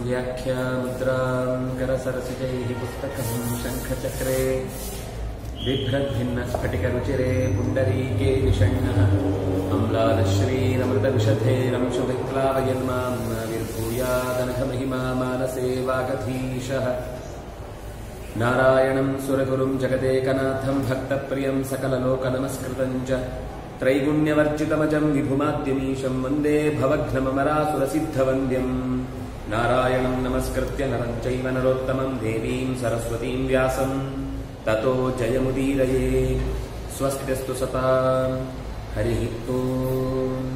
व्याख्यामुद्रां करसरसिजैः पुस्तकं शङ्खचक्रे बिभ्रद्भिन्नस्फटिकरुचिरे पुण्डरीके विषण्णः अम्लादश्रीरमृतविशधेरंशुविक्लावयन्मां विर्भूयादनघमहिमा मानसे वागधीशः नारायणं सुरगुरुं जगदेकनाथं भक्तप्रियं सकललोकनमस्कृतं च त्रैगुण्यवर्जितमजं विभुमाद्यमीशं वन्दे भवघ्नममरासुरसिद्धवन्द्यम् नारायणं नमस्कृत्य नरं चैव नरोत्तमं देवीं सरस्वतीं व्यासं ततो जयमुदीरये स्वस्त्यस्तु सतां हरिः ओम्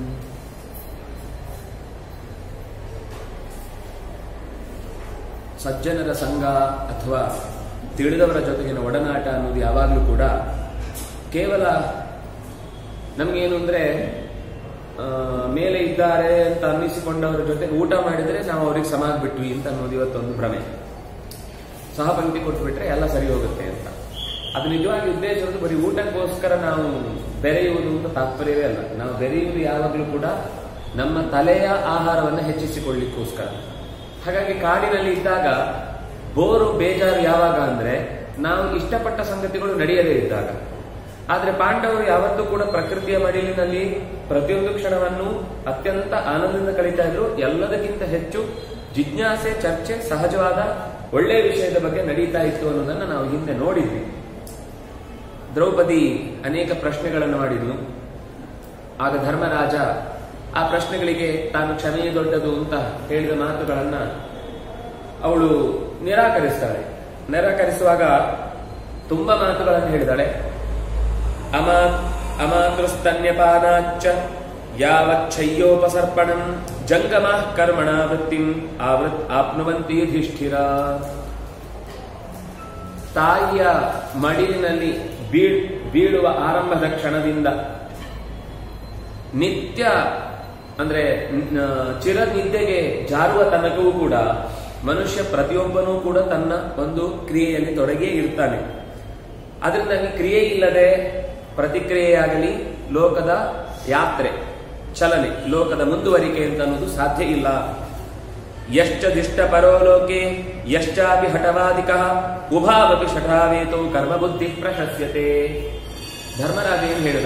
ಸಜ್ಜನರ ಸಂಘ ಅಥವಾ ತಿಳಿದವರ ಜೊತೆಗಿನ ಒಡನಾಟ ಅನ್ನೋದು ಯಾವಾಗಲೂ ಕೂಡ ಕೇವಲ ನಮಗೇನು ಅಂದರೆ ಮೇಲೆ ಇದ್ದಾರೆ ಅಂತ ಅನ್ನಿಸಿಕೊಂಡವರ ಜೊತೆ ಊಟ ಮಾಡಿದರೆ ನಾವು ಅವ್ರಿಗೆ ಸಮ ಆಗ್ಬಿಟ್ವಿ ಅಂತ ಅನ್ನೋದು ಇವತ್ತೊಂದು ಭ್ರಮೆ ಸಹಪಂಕ್ತಿ ಕೊಟ್ಬಿಟ್ರೆ ಎಲ್ಲ ಸರಿ ಹೋಗುತ್ತೆ ಅಂತ ಅದು ನಿಜವಾಗಿ ಉದ್ದೇಶ ಇರೋದು ಬರೀ ಊಟಕ್ಕೋಸ್ಕರ ನಾವು ಬೆರೆಯುವುದು ಅಂತ ತಾತ್ಪರ್ಯವೇ ಅಲ್ಲ ನಾವು ಬೆರೆಯುವುದು ಯಾವಾಗಲೂ ಕೂಡ ನಮ್ಮ ತಲೆಯ ಆಹಾರವನ್ನು ಹೆಚ್ಚಿಸಿಕೊಳ್ಳಿಕ್ಕೋಸ್ಕರ ಹಾಗಾಗಿ ಕಾಡಿನಲ್ಲಿ ಇದ್ದಾಗ ಬೋರು ಬೇಜಾರು ಯಾವಾಗ ಅಂದ್ರೆ ನಾವು ಇಷ್ಟಪಟ್ಟ ಸಂಗತಿಗಳು ನಡೆಯದೇ ಇದ್ದಾಗ ಆದ್ರೆ ಪಾಂಡವರು ಯಾವತ್ತೂ ಕೂಡ ಪ್ರಕೃತಿಯ ಮಡಿಲಿನಲ್ಲಿ ಪ್ರತಿಯೊಂದು ಕ್ಷಣವನ್ನು ಅತ್ಯಂತ ಆನಂದದಿಂದ ಕಳೀತಾ ಇದ್ರು ಎಲ್ಲದಕ್ಕಿಂತ ಹೆಚ್ಚು ಜಿಜ್ಞಾಸೆ ಚರ್ಚೆ ಸಹಜವಾದ ಒಳ್ಳೆಯ ವಿಷಯದ ಬಗ್ಗೆ ನಡೀತಾ ಇತ್ತು ಅನ್ನೋದನ್ನ ನಾವು ಹಿಂದೆ ನೋಡಿದ್ವಿ ದ್ರೌಪದಿ ಅನೇಕ ಪ್ರಶ್ನೆಗಳನ್ನು ಮಾಡಿದ್ಲು ಆಗ ಧರ್ಮರಾಜ ಆ ಪ್ರಶ್ನೆಗಳಿಗೆ ತಾನು ಕ್ಷಮೆಯೇ ದೊಡ್ಡದು ಅಂತ ಹೇಳಿದ ಮಾತುಗಳನ್ನ ಅವಳು ನಿರಾಕರಿಸ್ತಾಳೆ ನಿರಾಕರಿಸುವಾಗ ತುಂಬಾ ಮಾತುಗಳನ್ನು ಹೇಳಿದಾಳೆ ಅಮಾ ಅಮಾತೃಸ್ತನ್ಯಪಾನಾಚ್ಚ ಯಾವಚ್ಛಯ್ಯೋಪಸರ್ಪಣಂ ಜಂಗಮ ಕರ್ಮಣ ವೃತ್ತಿಂ ಆವೃತ್ ಆಪ್ನುವಂತಿ ಯುಧಿಷ್ಠಿರ ತಾಯಿಯ ಮಡಿಲಿನಲ್ಲಿ ಬೀಳ್ ಬೀಳುವ ಆರಂಭದ ಕ್ಷಣದಿಂದ ನಿತ್ಯ ಅಂದ್ರೆ ಚಿರ ನಿದ್ದೆಗೆ ಜಾರುವ ತನಕವೂ ಕೂಡ ಮನುಷ್ಯ ಪ್ರತಿಯೊಬ್ಬನೂ ಕೂಡ ತನ್ನ ಒಂದು ಕ್ರಿಯೆಯಲ್ಲಿ ತೊಡಗಿಯೇ ಇರ್ತಾನೆ ಅದರಿಂದಾಗಿ ಕ್ರಿಯೆ ಇಲ್ಲದೆ ಪ್ರತಿಕ್ರಿಯೆಯಾಗಲಿ ಲೋಕದ ಯಾತ್ರೆ ಚಲನೆ ಲೋಕದ ಮುಂದುವರಿಕೆ ಅಂತ ಅನ್ನೋದು ಸಾಧ್ಯ ಇಲ್ಲ ಯಶ್ಚದಿಷ್ಟ ಪರೋಲೋಕೆ ಯಶ್ಚಾಪಿ ಹಠವಾದಿಕ ಉಭಾವಪಿ ಶಠಾವೇತೋ ಕರ್ಮಬುದ್ಧಿ ಪ್ರಶಸ್ಯತೆ ಧರ್ಮರಾಜ ಏನು ಹೇಳಿದ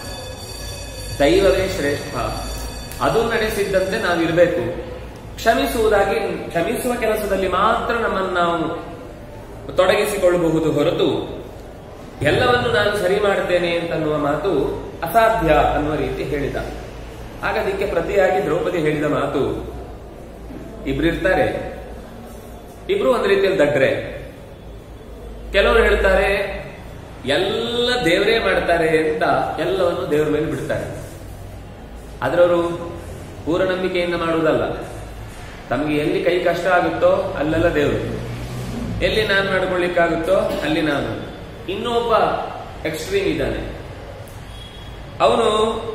ದೈವವೇ ಶ್ರೇಷ್ಠ ಅದು ನಡೆಸಿದ್ದಂತೆ ನಾವಿರಬೇಕು ಕ್ಷಮಿಸುವುದಾಗಿ ಕ್ಷಮಿಸುವ ಕೆಲಸದಲ್ಲಿ ಮಾತ್ರ ನಮ್ಮನ್ನು ನಾವು ತೊಡಗಿಸಿಕೊಳ್ಳಬಹುದು ಹೊರತು ಎಲ್ಲವನ್ನು ನಾನು ಸರಿ ಮಾಡುತ್ತೇನೆ ಅಂತನ್ನುವ ಮಾತು ಅಸಾಧ್ಯ ಅನ್ನುವ ರೀತಿ ಹೇಳಿದ ಆಗ ಅದಕ್ಕೆ ಪ್ರತಿಯಾಗಿ ದ್ರೌಪದಿ ಹೇಳಿದ ಮಾತು ಇಬ್ರಿರ್ತಾರೆ ಇಬ್ರು ಒಂದು ರೀತಿಯಲ್ಲಿ ದಡ್ರೆ ಕೆಲವರು ಹೇಳ್ತಾರೆ ಎಲ್ಲ ದೇವರೇ ಮಾಡ್ತಾರೆ ಅಂತ ಎಲ್ಲವನ್ನು ದೇವರ ಮೇಲೆ ಬಿಡ್ತಾರೆ ಆದ್ರವರು ಪೂರ ನಂಬಿಕೆಯಿಂದ ಮಾಡುವುದಲ್ಲ ತಮಗೆ ಎಲ್ಲಿ ಕೈ ಕಷ್ಟ ಆಗುತ್ತೋ ಅಲ್ಲೆಲ್ಲ ದೇವರು ಎಲ್ಲಿ ನಾನು ಮಾಡ್ಕೊಳ್ಳಿಕ್ಕಾಗುತ್ತೋ ಅಲ್ಲಿ ನಾನು ಇನ್ನೊಬ್ಬ ಎಕ್ಸ್ಟ್ರೀಮ್ ಇದ್ದಾನೆ ಅವನು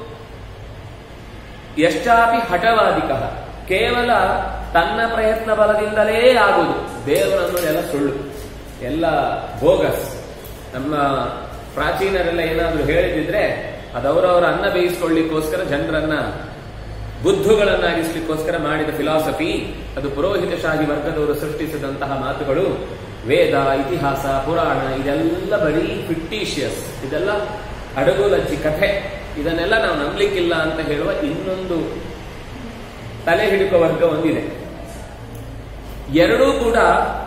ಎಷ್ಟಾಪಿ ಹಠವಾದಿಕ ಕೇವಲ ತನ್ನ ಪ್ರಯತ್ನ ಬಲದಿಂದಲೇ ಆಗುವುದು ದೇವರನ್ನು ಎಲ್ಲ ಸುಳ್ಳು ಎಲ್ಲ ಬೋಗಸ್ ನಮ್ಮ ಪ್ರಾಚೀನರೆಲ್ಲ ಏನಾದರೂ ಹೇಳಿದಿದ್ರೆ ಅದವರವರ ಅನ್ನ ಬೇಯಿಸಿಕೊಳ್ಳಿಕ್ಕೋಸ್ಕರ ಜನರನ್ನ ಬುದ್ಧುಗಳನ್ನಾಗಿಸ್ಲಿಕ್ಕೋಸ್ಕರ ಮಾಡಿದ ಫಿಲಾಸಫಿ ಅದು ಪುರೋಹಿತಶಾಹಿ ವರ್ಗದವರು ಸೃಷ್ಟಿಸಿದಂತಹ ಮಾತುಗಳು ವೇದ ಇತಿಹಾಸ ಪುರಾಣ ಇದೆಲ್ಲ ಬರೀ ಫಿಕ್ಟಿಷಿಯಸ್ ಇದೆಲ್ಲ ಅಡಗುಲಚ್ಚಿ ಕಥೆ ಇದನ್ನೆಲ್ಲ ನಾವು ನಂಬಲಿಕ್ಕಿಲ್ಲ ಅಂತ ಹೇಳುವ ಇನ್ನೊಂದು ತಲೆ ಹಿಡುಕುವ ವರ್ಗ ಒಂದಿದೆ ಎರಡೂ ಕೂಡ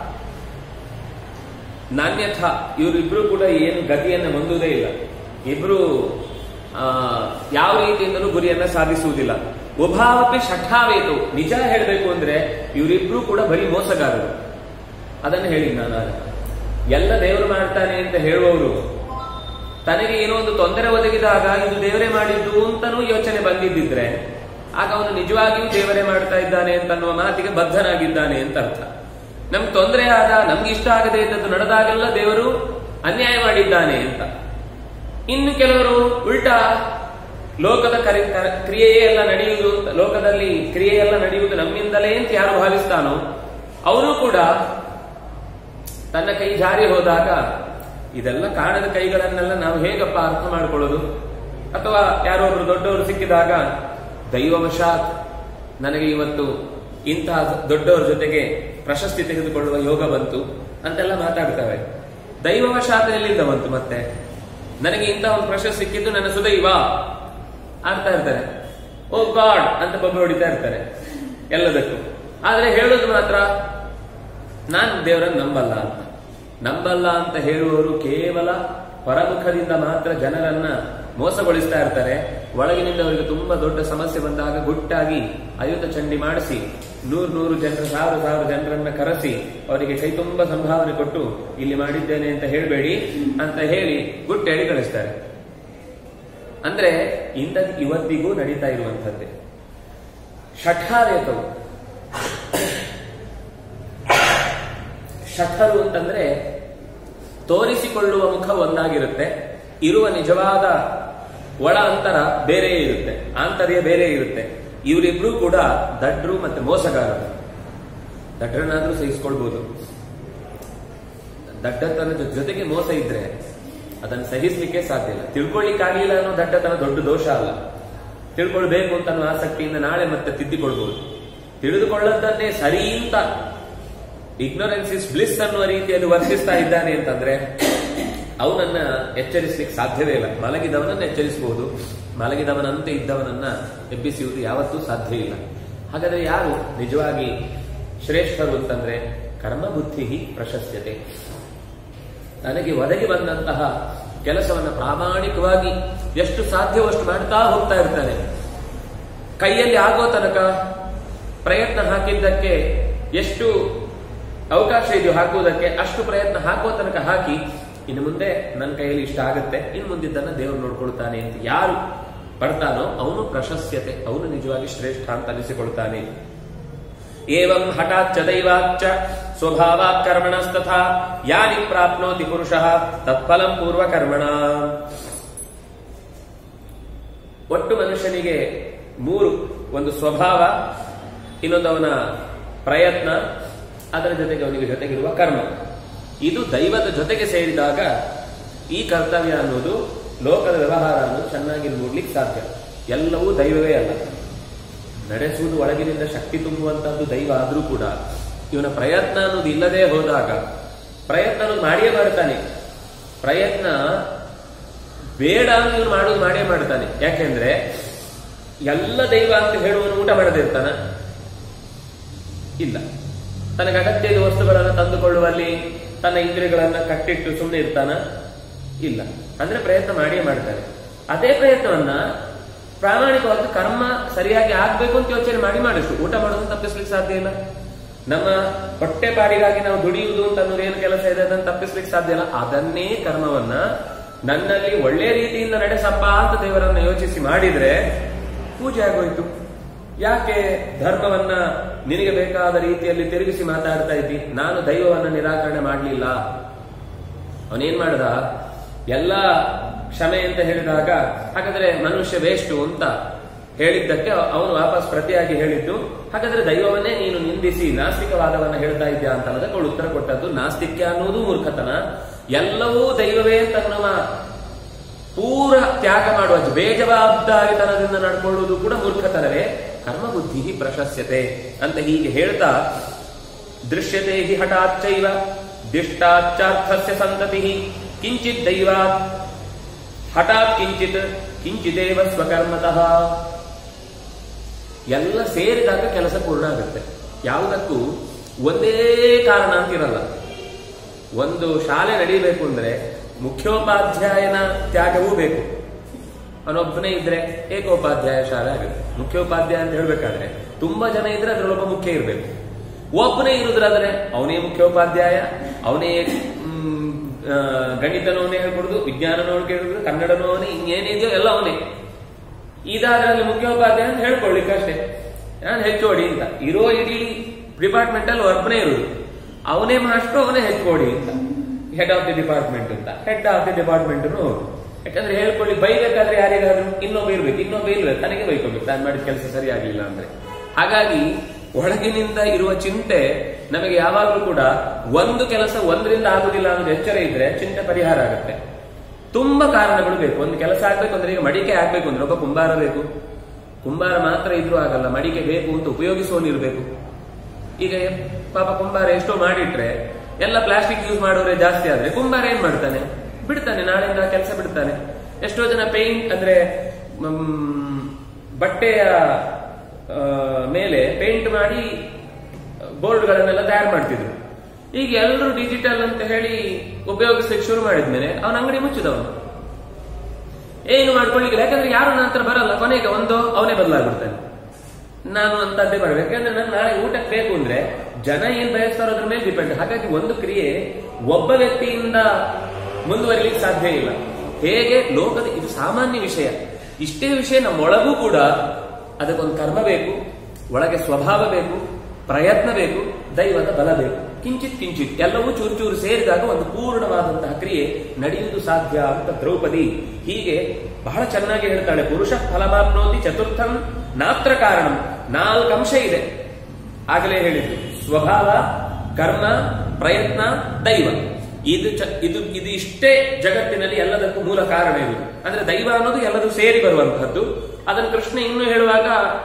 ನಾಣ್ಯಥ ಇವರಿಬ್ರು ಕೂಡ ಏನು ಗತಿಯನ್ನು ಹೊಂದುವುದೇ ಇಲ್ಲ ಇಬ್ರು ಯಾವ ರೀತಿಯಿಂದಲೂ ಗುರಿಯನ್ನ ಸಾಧಿಸುವುದಿಲ್ಲ ಉಭಾವಪಿ ಶಠಾವೇತು ನಿಜ ಹೇಳಬೇಕು ಅಂದ್ರೆ ಇವರಿಬ್ರು ಕೂಡ ಬರೀ ಮೋಸಗಾರರು ಅದನ್ನು ಹೇಳಿ ನಾನು ಎಲ್ಲ ದೇವರು ಮಾಡ್ತಾನೆ ಅಂತ ಹೇಳುವವರು ತನಗೆ ಏನೋ ಒಂದು ತೊಂದರೆ ಒದಗಿದಾಗ ಇದು ದೇವರೇ ಮಾಡಿದ್ದು ಅಂತನೂ ಯೋಚನೆ ಬಂದಿದ್ದಿದ್ರೆ ಆಗ ಅವನು ನಿಜವಾಗಿಯೂ ದೇವರೇ ಮಾಡ್ತಾ ಇದ್ದಾನೆ ಅಂತನ್ನುವ ಮಾತಿಗೆ ಬದ್ಧನಾಗಿದ್ದಾನೆ ಅಂತ ಅರ್ಥ ನಮ್ಗೆ ತೊಂದರೆ ಆದ ನಮ್ಗೆ ಇಷ್ಟ ಆಗದೆ ಇದ್ದದ್ದು ನಡೆದಾಗೆಲ್ಲ ದೇವರು ಅನ್ಯಾಯ ಮಾಡಿದ್ದಾನೆ ಅಂತ ಇನ್ನು ಕೆಲವರು ಉಲ್ಟಾ ಲೋಕದ ಕರಿ ಕ್ರಿಯೆಯೇ ಎಲ್ಲ ನಡೆಯುವುದು ಲೋಕದಲ್ಲಿ ಕ್ರಿಯೆ ಎಲ್ಲ ನಡೆಯುವುದು ನಮ್ಮಿಂದಲೇ ಅಂತ ಯಾರು ಭಾವಿಸ್ತಾನೋ ಅವನು ಕೂಡ ತನ್ನ ಕೈ ಜಾರಿ ಹೋದಾಗ ಇದೆಲ್ಲ ಕಾಣದ ಕೈಗಳನ್ನೆಲ್ಲ ನಾವು ಹೇಗಪ್ಪ ಅರ್ಥ ಮಾಡ್ಕೊಳ್ಳೋದು ಅಥವಾ ಯಾರೋ ಒಬ್ರು ದೊಡ್ಡವರು ಸಿಕ್ಕಿದಾಗ ದೈವವಶಾತ್ ನನಗೆ ಇವತ್ತು ಇಂತಹ ದೊಡ್ಡವರ ಜೊತೆಗೆ ಪ್ರಶಸ್ತಿ ತೆಗೆದುಕೊಳ್ಳುವ ಯೋಗ ಬಂತು ಅಂತೆಲ್ಲ ಮಾತಾಡ್ತವೆ ದೈವವಶಾತ ಎಲ್ಲಿಂದ ಬಂತು ಮತ್ತೆ ನನಗೆ ಇಂಥ ಒಂದು ಪ್ರಶಸ್ತಿ ಸಿಕ್ಕಿದ್ದು ನನ್ನ ಸುದೈವ ಆಡ್ತಾ ಇರ್ತಾರೆ ಓ ಗಾಡ್ ಅಂತ ಬೊಬ್ಬೆ ಹೊಡಿತಾ ಇರ್ತಾರೆ ಎಲ್ಲದಕ್ಕೂ ಆದ್ರೆ ಹೇಳೋದು ಮಾತ್ರ ನಾನು ದೇವರನ್ನು ನಂಬಲ್ಲ ಅಂತ ನಂಬಲ್ಲ ಅಂತ ಹೇಳುವವರು ಕೇವಲ ಹೊರಮುಖದಿಂದ ಮಾತ್ರ ಜನರನ್ನ ಮೋಸಗೊಳಿಸ್ತಾ ಇರ್ತಾರೆ ಒಳಗಿನಿಂದ ಅವರಿಗೆ ತುಂಬಾ ದೊಡ್ಡ ಸಮಸ್ಯೆ ಬಂದಾಗ ಗುಟ್ಟಾಗಿ ಅಯುತ ಚಂಡಿ ಮಾಡಿಸಿ ನೂರು ನೂರು ಜನರ ಸಾವಿರ ಸಾವಿರ ಜನರನ್ನ ಕರೆಸಿ ಅವರಿಗೆ ಕೈ ತುಂಬ ಸಂಭಾವನೆ ಕೊಟ್ಟು ಇಲ್ಲಿ ಮಾಡಿದ್ದೇನೆ ಅಂತ ಹೇಳಬೇಡಿ ಅಂತ ಹೇಳಿ ಗುಟ್ಟೇಳಿ ಕಳಿಸ್ತಾರೆ ಅಂದ್ರೆ ಇಂಥದ್ದು ಇವತ್ತಿಗೂ ನಡೀತಾ ಇರುವಂಥದ್ದೇ ಷಠಾರೇತವು ಶಠರು ಅಂತಂದ್ರೆ ತೋರಿಸಿಕೊಳ್ಳುವ ಮುಖ ಒಂದಾಗಿರುತ್ತೆ ಇರುವ ನಿಜವಾದ ಒಳ ಅಂತರ ಬೇರೆ ಇರುತ್ತೆ ಆಂತರ್ಯ ಬೇರೆ ಇರುತ್ತೆ ಇವರಿಬ್ರು ಕೂಡ ದಡ್ರು ಮತ್ತೆ ಮೋಸಗಾರರು ದಡ್ರನಾದ್ರೂ ಸಹಿಸ್ಕೊಳ್ಬಹುದು ದಡ್ಡತನದ ಜೊತೆಗೆ ಮೋಸ ಇದ್ರೆ ಅದನ್ನು ಸಹಿಸ್ಲಿಕ್ಕೆ ಸಾಧ್ಯ ಇಲ್ಲ ತಿಳ್ಕೊಳ್ಳಿಕ್ಕಾಗಲಿಲ್ಲ ಅನ್ನೋ ದಡ್ಡತನ ದೊಡ್ಡ ದೋಷ ಅಲ್ಲ ತಿಳ್ಕೊಳ್ಬೇಕು ಅಂತ ಅನ್ನೋ ಆಸಕ್ತಿಯಿಂದ ನಾಳೆ ಮತ್ತೆ ತಿದ್ದಿಕೊಳ್ಬಹುದು ತಿಳಿದುಕೊಳ್ಳದ್ದನ್ನೇ ಸರಿ ಅಂತ ಇಗ್ನೋರೆನ್ಸ್ ಇಸ್ ಬ್ಲಿಸ್ ಅನ್ನುವ ರೀತಿಯಲ್ಲಿ ವರ್ತಿಸ್ತಾ ಇದ್ದಾನೆ ಅಂತಂದ್ರೆ ಅವನನ್ನ ಎಚ್ಚರಿಸಲಿಕ್ಕೆ ಸಾಧ್ಯವೇ ಇಲ್ಲ ಮಲಗಿದವನನ್ನ ಎಚ್ಚರಿಸಬಹುದು ಮಲಗಿದವನಂತೆ ಇದ್ದವನನ್ನ ಎಬ್ಬಿಸುವುದು ಯಾವತ್ತೂ ಸಾಧ್ಯ ಇಲ್ಲ ಹಾಗಾದ್ರೆ ಯಾರು ನಿಜವಾಗಿ ಶ್ರೇಷ್ಠರು ಅಂತಂದ್ರೆ ಕರ್ಮ ಬುದ್ಧಿ ಪ್ರಶಸ್ಯತೆ ನನಗೆ ಒದಗಿ ಬಂದಂತಹ ಕೆಲಸವನ್ನ ಪ್ರಾಮಾಣಿಕವಾಗಿ ಎಷ್ಟು ಸಾಧ್ಯವಷ್ಟು ಮಾಡ್ತಾ ಹೋಗ್ತಾ ಇರ್ತಾನೆ ಕೈಯಲ್ಲಿ ಆಗೋ ತನಕ ಪ್ರಯತ್ನ ಹಾಕಿದ್ದಕ್ಕೆ ಎಷ್ಟು ಅವಕಾಶ ಇದೆಯೋ ಹಾಕುವುದಕ್ಕೆ ಅಷ್ಟು ಪ್ರಯತ್ನ ಹಾಕುವ ತನಕ ಹಾಕಿ ಇನ್ನು ಮುಂದೆ ನನ್ನ ಕೈಯಲ್ಲಿ ಇಷ್ಟ ಆಗುತ್ತೆ ಇನ್ನು ಮುಂದಿದ್ದನ್ನ ದೇವರು ನೋಡ್ಕೊಳ್ತಾನೆ ಅಂತ ಯಾರು ಪಡ್ತಾನೋ ಅವನು ಪ್ರಶಸ್ಯತೆ ಅವನು ನಿಜವಾಗಿ ಶ್ರೇಷ್ಠ ಅಂತ ಅನಿಸಿಕೊಳ್ತಾನೆ ಏವಂ ಹಠಾಚ್ಚ ದೈವಾಚ್ಚ ಸ್ವಭಾವಾತ್ ಕರ್ಮಣಸ್ತಥಾ ಯಾನಿ ಪ್ರಾಪ್ನೋತಿ ಪುರುಷಃ ತತ್ಫಲಂ ಪೂರ್ವಕರ್ಮಣ ಒಟ್ಟು ಮನುಷ್ಯನಿಗೆ ಮೂರು ಒಂದು ಸ್ವಭಾವ ಇನ್ನೊಂದು ಅವನ ಪ್ರಯತ್ನ ಅದರ ಜೊತೆಗೆ ಅವನಿಗೆ ಜೊತೆಗಿರುವ ಕರ್ಮ ಇದು ದೈವದ ಜೊತೆಗೆ ಸೇರಿದಾಗ ಈ ಕರ್ತವ್ಯ ಅನ್ನೋದು ಲೋಕದ ವ್ಯವಹಾರ ಅನ್ನೋದು ಚೆನ್ನಾಗಿ ನೋಡ್ಲಿಕ್ಕೆ ಸಾಧ್ಯ ಎಲ್ಲವೂ ದೈವವೇ ಅಲ್ಲ ನಡೆಸುವುದು ಒಳಗಿನಿಂದ ಶಕ್ತಿ ತುಂಬುವಂತಹದ್ದು ದೈವ ಆದರೂ ಕೂಡ ಇವನ ಪ್ರಯತ್ನ ಅನ್ನೋದು ಇಲ್ಲದೆ ಹೋದಾಗ ಪ್ರಯತ್ನ ಅನ್ನೋದು ಮಾಡಿಯೇ ಮಾಡ್ತಾನೆ ಪ್ರಯತ್ನ ಬೇಡ ಅಂತ ಇವನು ಮಾಡೋದು ಮಾಡೇ ಮಾಡ್ತಾನೆ ಯಾಕೆಂದ್ರೆ ಎಲ್ಲ ದೈವ ಅಂತ ಹೇಳುವನು ಊಟ ಮಾಡದಿರ್ತಾನ ಇಲ್ಲ ತನಗೆ ಅಗತ್ಯದ ವಸ್ತುಗಳನ್ನು ತಂದುಕೊಳ್ಳುವಲ್ಲಿ ತನ್ನ ಇಂದ್ರಿಯಗಳನ್ನ ಕಟ್ಟಿಟ್ಟು ಸುಮ್ಮನೆ ಇರ್ತಾನ ಇಲ್ಲ ಅಂದ್ರೆ ಪ್ರಯತ್ನ ಮಾಡಿಯೇ ಮಾಡ್ತಾನೆ ಅದೇ ಪ್ರಯತ್ನವನ್ನ ಪ್ರಾಮಾಣಿಕವಾಗಿ ಕರ್ಮ ಸರಿಯಾಗಿ ಆಗ್ಬೇಕು ಅಂತ ಯೋಚನೆ ಮಾಡಿ ಮಾಡಿಸು ಊಟ ಮಾಡೋದನ್ನ ತಪ್ಪಿಸ್ಲಿಕ್ಕೆ ಸಾಧ್ಯ ಇಲ್ಲ ನಮ್ಮ ಹೊಟ್ಟೆ ಪಾಡಿಗಾಗಿ ನಾವು ದುಡಿಯುವುದು ಅಂತ ಅನ್ನೋದು ಏನು ಕೆಲಸ ಇದೆ ಅದನ್ನು ತಪ್ಪಿಸ್ಲಿಕ್ಕೆ ಸಾಧ್ಯ ಇಲ್ಲ ಅದನ್ನೇ ಕರ್ಮವನ್ನ ನನ್ನಲ್ಲಿ ಒಳ್ಳೆ ರೀತಿಯಿಂದ ನಡೆಸಪ್ಪ ಅಂತ ದೇವರನ್ನ ಯೋಚಿಸಿ ಮಾಡಿದ್ರೆ ಪೂಜೆ ಆಗೋಯ್ತು ಯಾಕೆ ಧರ್ಮವನ್ನ ನಿನಗೆ ಬೇಕಾದ ರೀತಿಯಲ್ಲಿ ತಿರುಗಿಸಿ ಮಾತಾಡ್ತಾ ಇದ್ದಿ ನಾನು ದೈವವನ್ನ ನಿರಾಕರಣೆ ಮಾಡಲಿಲ್ಲ ಅವನೇನ್ ಮಾಡ್ದ ಎಲ್ಲ ಕ್ಷಮೆ ಅಂತ ಹೇಳಿದಾಗ ಹಾಗಾದ್ರೆ ಮನುಷ್ಯ ವೇಷ್ಟು ಅಂತ ಹೇಳಿದ್ದಕ್ಕೆ ಅವನು ವಾಪಸ್ ಪ್ರತಿಯಾಗಿ ಹೇಳಿದ್ದು ಹಾಗಾದ್ರೆ ದೈವವನ್ನೇ ನೀನು ನಿಂದಿಸಿ ನಾಸ್ತಿಕವಾದವನ್ನ ಹೇಳ್ತಾ ಇದ್ಯಾ ಅಂತ ಅನ್ನೋದಕ್ಕೆ ಅವಳು ಉತ್ತರ ಕೊಟ್ಟದ್ದು ನಾಸ್ತಿಕ್ಯ ಅನ್ನೋದು ಮೂರ್ಖತನ ಎಲ್ಲವೂ ದೈವವೇ ಅಂತ ನಮ್ಮ ಪೂರ ತ್ಯಾಗ ಮಾಡುವ ಬೇಜವಾಬ್ದಾರಿತನದಿಂದ ನಡ್ಕೊಳ್ಳುವುದು ಕೂಡ ಮೂರ್ಖತನವೇ ಕರ್ಮ ಬುದ್ಧಿ ಪ್ರಶಸ್ಯತೆ ಅಂತ ಹೀಗೆ ಹೇಳ್ತಾ ದೃಶ್ಯತೆ ಹಿ ಹಠಾಚ್ಚೈವ ದಿಷ್ಟಾಚ್ಚಾರ್ಥಸ್ಯ ಸಂತತಿ ಕಿಂಚಿತ್ ದೈವಾತ್ ಹಠಾತ್ ಕಿಂಚಿತ್ ಕಿಂಚಿದೇವ ಸ್ವಕರ್ಮತಃ ಎಲ್ಲ ಸೇರಿದಾಗ ಕೆಲಸ ಪೂರ್ಣ ಆಗುತ್ತೆ ಯಾವುದಕ್ಕೂ ಒಂದೇ ಕಾರಣ ಅಂತಿರಲ್ಲ ಒಂದು ಶಾಲೆ ನಡೀಬೇಕು ಅಂದ್ರೆ ಮುಖ್ಯೋಪಾಧ್ಯಾಯನ ತ್ಯಾಗವೂ ಬೇಕು ಅವನೊಬ್ಬನೇ ಇದ್ರೆ ಏಕೋಪಾಧ್ಯಾಯ ಶಾಲೆ ಆಗುತ್ತೆ ಮುಖ್ಯೋಪಾಧ್ಯಾಯ ಅಂತ ಹೇಳ್ಬೇಕಾದ್ರೆ ತುಂಬಾ ಜನ ಇದ್ರೆ ಅದ್ರಲ್ಲೊಬ್ಬ ಮುಖ್ಯ ಇರಬೇಕು ಒಬ್ಬನೇ ಇರುದ್ರಾದ್ರೆ ಅವನೇ ಮುಖ್ಯೋಪಾಧ್ಯಾಯ ಅವನೇ ಮ್, ಆ, ಗಣಿತನೂ ಅವನೇ ಹೇಳ್ಕೊಡುದು ವಿಜ್ಞಾನನೂ ಅವ್ನು ಕೇಳಿದ್ರು ಕನ್ನಡನೂ ಅವನೇ ಇನ್ನೇನಿದೆಯೋ ಎಲ್ಲ ಅವನೇ ಇದಾದ್ರಲ್ಲಿ ಮುಖ್ಯೋಪಾಧ್ಯಾಯ ಅಂತ ಹೇಳ್ಕೊಳ್ಳಿಕ್ಕೆ ಅಷ್ಟೇ ನಾನು ಹೆಚ್ಚೋಡಿ ಅಂತ ಇರೋ ಇಡೀ ಡಿಪಾರ್ಟ್ಮೆಂಟ್ ಅಲ್ಲಿ ಒಬ್ಬನೇ ಇರುದು ಅವನೇ ಮಾಸ್ಟ್ರು ಅವನೇ ಹೆಚ್ಚೋಡಿ ಅಂತ ಹೆಡ್ ಆಫ್ ದಿ ಡಿಪಾರ್ಟ್ಮೆಂಟ್ ಅಂತ ಹೆಡ್ ಆಫ್ ದಿ ಡಿಪಾರ್ಟ್ಮೆಂಟ್ ಯಾಕಂದ್ರೆ ಹೇಳ್ಕೊಳ್ಳಿ ಬೈಬೇಕಾದ್ರೆ ಯಾರಿಗಾದ್ರೂ ಇನ್ನೊಬ್ಬ ಇರ್ಬೇಕು ಇನ್ನೊಬ್ಬ ಇಲ್ವೇ ತನಗೆ ಬೈಕೋಬೇಕು ತಾನು ಮಾಡಿದ ಕೆಲಸ ಸರಿಯಾಗಿಲ್ಲ ಅಂದ್ರೆ ಹಾಗಾಗಿ ಒಳಗಿನಿಂದ ಇರುವ ಚಿಂತೆ ನಮಗೆ ಯಾವಾಗಲೂ ಕೂಡ ಒಂದು ಕೆಲಸ ಒಂದರಿಂದ ಆಗುದಿಲ್ಲ ಅನ್ನೋದು ಎಚ್ಚರ ಇದ್ರೆ ಚಿಂತೆ ಪರಿಹಾರ ಆಗುತ್ತೆ ತುಂಬಾ ಕಾರಣಗಳು ಬೇಕು ಒಂದು ಕೆಲಸ ಆಗ್ಬೇಕು ಅಂದ್ರೆ ಈಗ ಮಡಿಕೆ ಆಗ್ಬೇಕು ಅಂದ್ರೆ ಒಬ್ಬ ಕುಂಬಾರ ಬೇಕು ಕುಂಬಾರ ಮಾತ್ರ ಇದ್ರೂ ಆಗಲ್ಲ ಮಡಿಕೆ ಬೇಕು ಅಂತ ಉಪಯೋಗಿಸುವವನು ಇರಬೇಕು ಈಗ ಪಾಪ ಕುಂಬಾರ ಎಷ್ಟೋ ಮಾಡಿಟ್ರೆ ಎಲ್ಲ ಪ್ಲಾಸ್ಟಿಕ್ ಯೂಸ್ ಮಾಡೋರೆ ಜಾಸ್ತಿ ಆದ್ರೆ ಕುಂಬಾರ ಏನ್ ಮಾಡ್ತಾನೆ ಬಿಡ್ತಾನೆ ನಾಳೆಯಿಂದ ಕೆಲಸ ಬಿಡ್ತಾನೆ ಎಷ್ಟೋ ಜನ ಪೇಂಟ್ ಅಂದ್ರೆ ಮ್, ಬಟ್ಟೆಯ ಆ, ಮೇಲೆ ಪೇಂಟ್ ಮಾಡಿ ಬೋರ್ಡ್ಗಳನ್ನೆಲ್ಲ ತಯಾರು ಮಾಡ್ತಿದ್ರು ಈಗ ಎಲ್ಲರೂ ಡಿಜಿಟಲ್ ಅಂತ ಹೇಳಿ ಉಪಯೋಗಿಸ್ಲಿಕ್ಕೆ ಶುರು ಮಾಡಿದ್ಮೇಲೆ ಅವನ ಅಂಗಡಿ ಮುಚ್ಚಿದವನು ಏನು ಮಾಡ್ಕೊಳ್ಳಿಕ್ಕೆ ಯಾಕಂದ್ರೆ ಯಾರು ನನ್ನ ಹತ್ರ ಬರಲ್ಲ ಕೊನೆಗೆ ಒಂದು ಅವನೇ ಬದಲಾಗ್ಬಿಡ್ತಾನೆ ನಾನು ಅಂತದ್ದೇ ಮಾಡ್ಬೇಕು ಯಾಕಂದ್ರೆ ನಾನು ನಾಳೆ ಊಟಕ್ಕೆ ಬೇಕು ಅಂದ್ರೆ ಜನ ಏನ್ ಬಯಸ್ತಾರೋ ಅದ್ರ ಮೇಲೆ ಡಿಪೆಂಡ್ ಹಾಗಾಗಿ ಒಂದು ಕ್ರಿಯೆ ಒಬ್ಬ ವ್ಯಕ್ತಿಯಿಂದ ಮುಂದುವರಿಲಿಕ್ಕೆ ಸಾಧ್ಯ ಇಲ್ಲ ಹೇಗೆ ಲೋಕದ ಇದು ಸಾಮಾನ್ಯ ವಿಷಯ ಇಷ್ಟೇ ವಿಷಯ ನಮ್ಮೊಳಗೂ ಕೂಡ ಅದಕ್ಕೊಂದು ಕರ್ಮ ಬೇಕು ಒಳಗೆ ಸ್ವಭಾವ ಬೇಕು ಪ್ರಯತ್ನ ಬೇಕು ದೈವದ ಬಲ ಬೇಕು ಕಿಂಚಿತ್ ಕಿಂಚಿತ್ ಎಲ್ಲವೂ ಚೂರು ಚೂರು ಸೇರಿದಾಗ ಒಂದು ಪೂರ್ಣವಾದಂತಹ ಕ್ರಿಯೆ ನಡೆಯುವುದು ಸಾಧ್ಯ ಅಂತ ದ್ರೌಪದಿ ಹೀಗೆ ಬಹಳ ಚೆನ್ನಾಗಿ ಹೇಳ್ತಾಳೆ ಪುರುಷ ಫಲಮಾಪ್ನೋತಿ ಚತುರ್ಥಂ ನಾತ್ರ ಕಾರಣಂ ನಾಲ್ಕು ಅಂಶ ಇದೆ ಆಗಲೇ ಹೇಳಿದ್ರು ಸ್ವಭಾವ ಕರ್ಮ ಪ್ರಯತ್ನ ದೈವ ಇದು ಚ- ಇದು ಇದು ಇಷ್ಟೇ ಜಗತ್ತಿನಲ್ಲಿ ಎಲ್ಲದಕ್ಕೂ ಮೂಲ ಕಾರಣ ಇದು ಅಂದ್ರೆ ದೈವ ಅನ್ನೋದು ಎಲ್ಲದೂ ಸೇರಿ ಬರುವಂತಹದ್ದು ಅದನ್ನು ಕೃಷ್ಣ ಇನ್ನು ಹೇಳುವಾಗ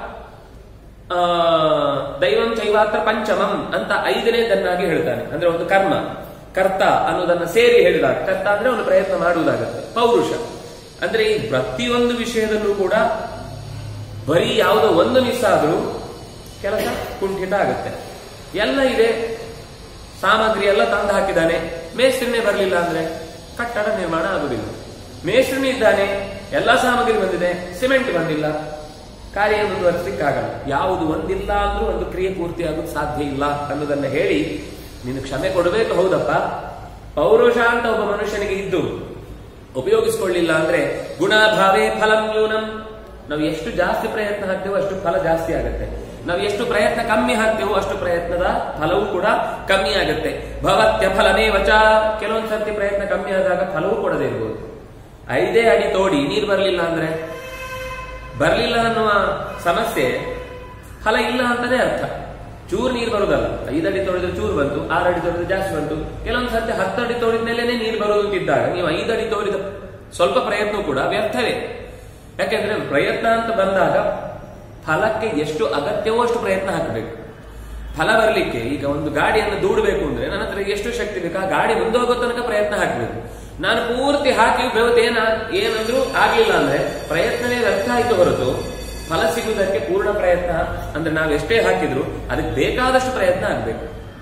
ಆ, ದೈವಂ ಚೈವಾತ್ರ ಪಂಚಮಂ ಅಂತ ಐದನೇದನ್ನಾಗಿ ಹೇಳ್ತಾನೆ ಅಂದ್ರೆ ಒಂದು ಕರ್ಮ ಕರ್ತ ಅನ್ನೋದನ್ನ ಸೇರಿ ಹೇಳಿದಾಗ ಕರ್ತ ಅಂದ್ರೆ ಒಂದು ಪ್ರಯತ್ನ ಮಾಡುವುದಾಗತ್ತೆ ಪೌರುಷ ಅಂದ್ರೆ ಈ ಪ್ರತಿಯೊಂದು ವಿಷಯದಲ್ಲೂ ಕೂಡ ಬರೀ ಯಾವುದೋ ಒಂದು ಮಿಸ್ ಆದ್ರೂ ಕೆಲಸ ಕುಂಠಿತ ಆಗುತ್ತೆ ಎಲ್ಲ ಇದೆ ಸಾಮಗ್ರಿ ಎಲ್ಲ ತಂದು ಹಾಕಿದ್ದಾನೆ ಮೇಸ್ತ್ರಿನೇ ಬರಲಿಲ್ಲ ಅಂದ್ರೆ ಕಟ್ಟಡ ನಿರ್ಮಾಣ ಆಗುದಿಲ್ಲ ಮೇಸ್ತ್ರಿನೇ ಇದ್ದಾನೆ ಎಲ್ಲಾ ಸಾಮಗ್ರಿ ಬಂದಿದೆ ಸಿಮೆಂಟ್ ಬಂದಿಲ್ಲ ಕಾರ್ಯ ಮುಂದುವರಿಸಲಿಕ್ಕಾಗಲ್ಲ ಯಾವುದು ಒಂದಿಲ್ಲ ಅಂದ್ರೂ ಒಂದು ಕ್ರಿಯೆ ಪೂರ್ತಿ ಆಗೋದು ಸಾಧ್ಯ ಇಲ್ಲ ಅನ್ನೋದನ್ನ ಹೇಳಿ ನೀನು ಕ್ಷಮೆ ಕೊಡಬೇಕು ಹೌದಪ್ಪ ಪೌರುಷ ಅಂತ ಒಬ್ಬ ಮನುಷ್ಯನಿಗೆ ಇದ್ದು ಉಪಯೋಗಿಸ್ಕೊಳ್ಳಿಲ್ಲ ಅಂದ್ರೆ ಗುಣಾಭಾವೇ ಫಲಂ ನ್ಯೂನಂ ನಾವು ಎಷ್ಟು ಜಾಸ್ತಿ ಪ್ರಯತ್ನ ಹಾಕ್ತೇವೋ ಅಷ್ಟು ಫಲ ಜಾಸ್ತಿ ಆಗುತ್ತೆ ನಾವು ಎಷ್ಟು ಪ್ರಯತ್ನ ಕಮ್ಮಿ ಹಾಕ್ತೇವೋ ಅಷ್ಟು ಪ್ರಯತ್ನದ ಫಲವೂ ಕೂಡ ಕಮ್ಮಿ ಆಗುತ್ತೆ ಭವತ್ಯ ಫಲಮೇ ವಚ ಕೆಲವೊಂದ್ ಸರ್ತಿ ಪ್ರಯತ್ನ ಕಮ್ಮಿ ಆದಾಗ ಫಲವೂ ಕೊಡದೇ ಇರ್ಬೋದು ಐದೇ ಅಡಿ ತೋಡಿ ನೀರು ಬರಲಿಲ್ಲ ಅಂದ್ರೆ ಬರಲಿಲ್ಲ ಅನ್ನುವ ಸಮಸ್ಯೆ ಫಲ ಇಲ್ಲ ಅಂತಾನೆ ಅರ್ಥ ಚೂರು ನೀರು ಬರುದಲ್ಲ ಐದಡಿ ತೋಡಿದ್ರೆ ಚೂರು ಬಂತು ಆರು ಅಡಿ ತೋಡಿದ್ರೆ ಜಾಸ್ತಿ ಬಂತು ಕೆಲವೊಂದು ಸರ್ತಿ ಹತ್ತು ಅಡಿ ತೋಡಿದ ಮೇಲೆನೆ ನೀರು ಬರುವುದು ಅಂತಿದ್ದಾಗ ನೀವು ಐದಡಿ ತೋಡಿದ ಸ್ವಲ್ಪ ಪ್ರಯತ್ನ ಕೂಡ ವ್ಯರ್ಥವೇ ಯಾಕೆಂದ್ರೆ ಪ್ರಯತ್ನ ಅಂತ ಬಂದಾಗ ಫಲಕ್ಕೆ ಎಷ್ಟು ಅಗತ್ಯವೋ ಅಷ್ಟು ಪ್ರಯತ್ನ ಹಾಕಬೇಕು ಫಲ ಬರಲಿಕ್ಕೆ ಈಗ ಒಂದು ಗಾಡಿಯನ್ನು ದೂಡಬೇಕು ಅಂದ್ರೆ ನನ್ನ ಹತ್ರ ಎಷ್ಟು ಶಕ್ತಿ ಬೇಕು ಆ ಗಾಡಿ ಮುಂದೆ ಹೋಗೋ ತನಕ ಪ್ರಯತ್ನ ಹಾಕಬೇಕು ನಾನು ಪೂರ್ತಿ ಹಾಕಿ ಬೆವತ್ತು ಏನ ಏನಂದ್ರೂ ಆಗ್ಲಿಲ್ಲ ಅಂದ್ರೆ ಪ್ರಯತ್ನವೇ ವ್ಯರ್ಥ ಆಯ್ತು ಹೊರತು ಫಲ ಸಿಗುವುದಕ್ಕೆ ಪೂರ್ಣ ಪ್ರಯತ್ನ ಅಂದ್ರೆ ನಾವು ಎಷ್ಟೇ ಹಾಕಿದ್ರು ಅದಕ್ಕೆ ಬೇಕಾದಷ್ಟು ಪ್ರಯತ್ನ ಆಗ್ಬೇಕು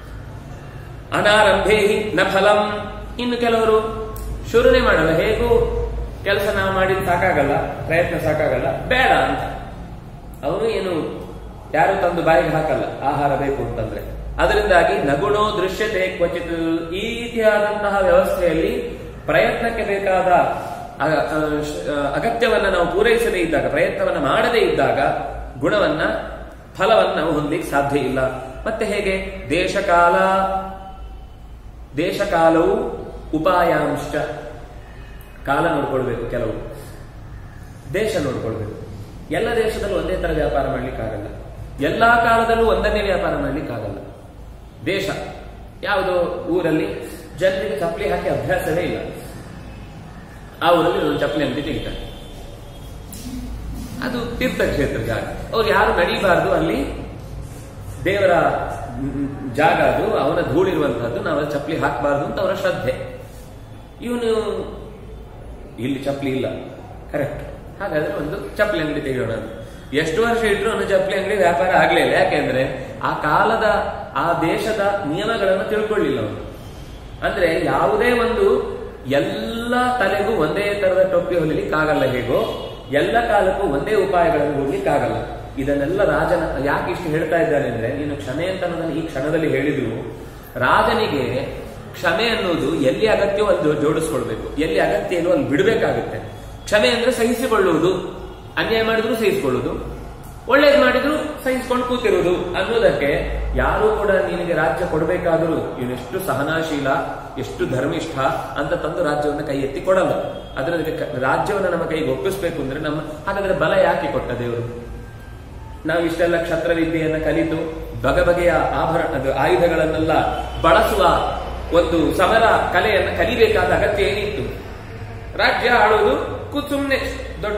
ಅನಾರಂಭೇ ನ ಫಲಂ ಇನ್ನು ಕೆಲವರು ಶುರುನೆ ಮಾಡಲ್ಲ ಹೇಗೂ ಕೆಲಸ ನಾವು ಮಾಡಿದ್ ಸಾಕಾಗಲ್ಲ ಪ್ರಯತ್ನ ಸಾಕಾಗಲ್ಲ ಬೇಡ ಅಂತ ಅವನು ಏನು ಯಾರು ತಂದು ಬಾಯಿಗೆ ಹಾಕಲ್ಲ ಆಹಾರ ಬೇಕು ಅಂತಂದ್ರೆ ಅದರಿಂದಾಗಿ ನಗುಣೋ ದೃಶ್ಯತೆ ಕ್ವಚಿತ್ ಈ ರೀತಿಯಾದಂತಹ ವ್ಯವಸ್ಥೆಯಲ್ಲಿ ಪ್ರಯತ್ನಕ್ಕೆ ಬೇಕಾದ ಅ- ಅ- ಶ- ಅಗತ್ಯವನ್ನ ನಾವು ಪೂರೈಸದೇ ಇದ್ದಾಗ ಪ್ರಯತ್ನವನ್ನ ಮಾಡದೇ ಇದ್ದಾಗ ಗುಣವನ್ನ ಫಲವನ್ನ ನಾವು ಹೊಂದಲಿಕ್ಕೆ ಸಾಧ್ಯ ಇಲ್ಲ ಮತ್ತೆ ಹೇಗೆ ದೇಶಕಾಲ ದೇಶಕಾಲವು ಉಪಾಯಾಂಶ ಕಾಲ ನೋಡ್ಕೊಳ್ಬೇಕು ಕೆಲವು ದೇಶ ನೋಡ್ಕೊಳ್ಬೇಕು ಎಲ್ಲ ದೇಶದಲ್ಲೂ ಒಂದೇ ತರ ವ್ಯಾಪಾರ ಮಾಡ್ಲಿಕ್ಕಾಗಲ್ಲ ಎಲ್ಲಾ ಕಾಲದಲ್ಲೂ ಒಂದನ್ನೇ ವ್ಯಾಪಾರ ಮಾಡ್ಲಿಕ್ಕಾಗಲ್ಲ ದೇಶ ಯಾವುದೋ ಊರಲ್ಲಿ ಜನರಿಗೆ ಚಪ್ಪಲಿ ಹಾಕಿ ಅಭ್ಯಾಸವೇ ಇಲ್ಲ ಆ ಊರಲ್ಲಿ ಒಂದು ಚಪ್ಪಲಿ ಅಂಗಡಿ ತೆಗಿತಾರೆ ಅದು ತೀರ್ಥಕ್ಷೇತ್ರ ಜಾಗ ಅವ್ರು ಯಾರು ನಡೀಬಾರ್ದು ಅಲ್ಲಿ ದೇವರ ಮ್, ಜಾಗ ಅದು ಅವನ ಧೂಳಿರುವಂತಹದ್ದು ನಾವು ಅಲ್ಲಿ ಚಪ್ಪಲಿ ಹಾಕಬಾರ್ದು ಅಂತ ಅವರ ಶ್ರದ್ಧೆ ಇವನು ಇಲ್ಲಿ ಚಪ್ಪಲಿ ಇಲ್ಲ ಕರೆಕ್ಟ್ ಹಾಗಾದ್ರೆ ಒಂದು ಚಪ್ಪಲಿ ಅಂಗಡಿ ತೆಗೆಯೋಣ ಅಂತ. ಎಷ್ಟು ವರ್ಷ ಇಟ್ರು ಅವನ ಚಪ್ಪಲಿ ಅಂಗಡಿ ವ್ಯಾಪಾರ ಆಗ್ಲೇ ಇಲ್ಲ ಯಾಕೆಂದ್ರೆ ಆ ಕಾಲದ ಆ ದೇಶದ ನಿಯಮಗಳನ್ನು ತಿಳ್ಕೊಳ್ಳಿಲ್ಲ ಅವನು ಅಂದ್ರೆ ಯಾವುದೇ ಒಂದು ಎಲ್ಲ ತಲೆಗೂ ಒಂದೇ ತರದ ಟೊಪ್ಪಿ ಹೊಲಿಲಿಕ್ಕಾಗಲ್ಲ ಹೇಗೋ ಎಲ್ಲ ಕಾಲಕ್ಕೂ ಒಂದೇ ಉಪಾಯಗಳನ್ನು ಹೋಗ್ಲಿಕ್ಕಾಗಲ್ಲ ಇದನ್ನೆಲ್ಲ ರಾಜನ ಯಾಕೆ ಇಷ್ಟು ಹೇಳ್ತಾ ಇದ್ದಾನೆ ಅಂದ್ರೆ ನೀನು ಕ್ಷಮೆ ಅಂತ ಅನ್ನೋದನ್ನ ಈ ಕ್ಷಣದಲ್ಲಿ ಹೇಳಿದ್ರು ರಾಜನಿಗೆ ಕ್ಷಮೆ ಅನ್ನೋದು ಎಲ್ಲಿ ಅಗತ್ಯವೋ ಅಲ್ಲಿ ಜೋಡಿಸ್ಕೊಳ್ಬೇಕು ಎಲ್ಲಿ ಅಗತ್ಯ ಇಲ್ವೋ ಅಲ್ಲಿ ಬಿಡಬೇಕಾಗುತ್ತೆ ಕ್ಷಮೆ ಅಂದ್ರೆ ಸಹಿಸಿಕೊಳ್ಳುವುದು ಅನ್ಯಾಯ ಮಾಡಿದ್ರು ಸಹಿಸಿಕೊಳ್ಳುವುದು ಒಳ್ಳೇದು ಮಾಡಿದ್ರು ಸಹಿಸ್ಕೊಂಡು ಕೂತಿರುವುದು ಅನ್ನೋದಕ್ಕೆ ಯಾರು ಕೂಡ ನಿನಗೆ ರಾಜ್ಯ ಕೊಡಬೇಕಾದರೂ ಇವನೆಷ್ಟು ಸಹನಾಶೀಲ ಎಷ್ಟು ಧರ್ಮಿಷ್ಠ ಅಂತ ತಂದು ರಾಜ್ಯವನ್ನು ಕೈ ಎತ್ತಿ ಕೊಡಲ್ಲ ಅದರ ರಾಜ್ಯವನ್ನು ನಮ್ಮ ಕೈಗೆ ಒಪ್ಪಿಸ್ಬೇಕು ಅಂದ್ರೆ ನಮ್ಮ ಹಾಗಾದ್ರೆ ಬಲ ಯಾಕೆ ಕೊಟ್ಟ ದೇವರು ನಾವು ಇಷ್ಟೆಲ್ಲ ಕ್ಷತ್ರವಿದ್ಯೆಯನ್ನ ಕಲಿತು ಬಗೆ ಬಗೆಯ ಆಭರಣ ಅದು ಆಯುಧಗಳನ್ನೆಲ್ಲ ಬಳಸುವ ಒಂದು ಸಮರ ಕಲೆಯನ್ನ ಕಲಿಬೇಕಾದ ಅಗತ್ಯ ಏನಿತ್ತು ರಾಜ್ಯ ಆಳುವುದು ಕೂತ್ ಸುಮ್ನೆ ದೊಡ್ಡ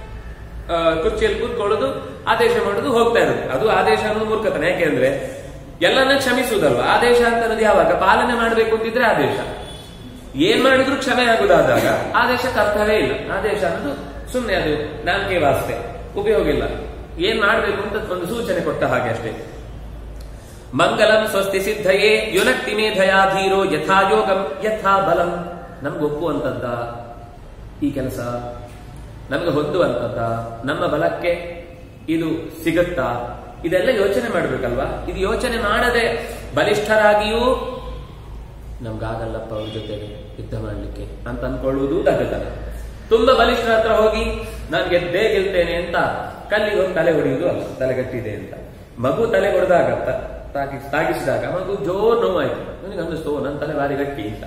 ಆ, ಕುರ್ಚಿಯಲ್ಲಿ ಕೂತ್ಕೊಳ್ಳೋದು ಆದೇಶ ಮಾಡೋದು ಹೋಗ್ತಾ ಇರೋದು ಅದು ಆದೇಶ ಅನ್ನೋದು ಮೂರ್ಖತನ ಯಾಕೆಂದ್ರೆ ಎಲ್ಲನ್ನ ಕ್ಷಮಿಸುವುದಲ್ವಾ ಆದೇಶ ಅಂತ ಅನ್ನೋದು ಯಾವಾಗ ಪಾಲನೆ ಮಾಡಬೇಕು ಅಂತಿದ್ರೆ ಆದೇಶ ಏನ್ ಮಾಡಿದ್ರು ಕ್ಷಮೆ ಆಗುದಾದಾಗ ಆದೇಶಕ್ಕೆ ಅರ್ಥವೇ ಇಲ್ಲ ಆದೇಶ ಅನ್ನೋದು ಸುಮ್ಮನೆ ಅದು ನಾಮಕೆ ವಾಸ್ತೆ ಉಪಯೋಗ ಇಲ್ಲ ಏನ್ ಮಾಡ್ಬೇಕು ಅಂತ ಒಂದು ಸೂಚನೆ ಕೊಟ್ಟ ಹಾಗೆ ಅಷ್ಟೇ ಮಂಗಲಂ ಸ್ವಸ್ತಿ ಸಿದ್ಧಯೇ ಯುನಕ್ತಿ ಮೇಧಯಾ ಧೀರೋ ಯಥಾ ಯೋಗಂ ಯಥಾ ಬಲಂ ನಮ್ಗೆ ಒಪ್ಪುವಂತದ್ದ ಈ ಕೆಲಸ ನಮಗೆ ಹೊಂದುವಂತದ್ದ ನಮ್ಮ ಬಲಕ್ಕೆ ಇದು ಸಿಗುತ್ತಾ ಇದೆಲ್ಲ ಯೋಚನೆ ಮಾಡ್ಬೇಕಲ್ವಾ ಇದು ಯೋಚನೆ ಮಾಡದೆ ಬಲಿಷ್ಠರಾಗಿಯೂ ನಮ್ಗಾಗಲ್ಲಪ್ಪ ಅವ್ರ ಜೊತೆಗೆ ಯುದ್ಧ ಮಾಡ್ಲಿಕ್ಕೆ ಅಂತ ಅನ್ಕೊಳ್ಳುವುದು ದಗ್ಗತನ ತುಂಬಾ ಬಲಿಷ್ಠರ ಹತ್ರ ಹೋಗಿ ನಾನು ಗೆದ್ದೇ ಗೆಲ್ತೇನೆ ಅಂತ ಕಲ್ಲಿಗೆ ಹೋಗಿ ತಲೆ ಹೊಡೆಯುವುದು ಅಲ್ಲ ತಲೆಗಟ್ಟಿದೆ ಅಂತ ಮಗು ತಲೆ ಹೊಡೆದಾಗ ತ- ತಾಗಿ ತಾಗಿಸಿದಾಗ ಮಗು ಜೋರ್ ನೋವಾಯ್ತು ನನಗೆ ಅನ್ನಿಸ್ತು ಓ, ನನ್ನ ತಲೆ ಭಾರಿ ಗಟ್ಟಿ ಅಂತ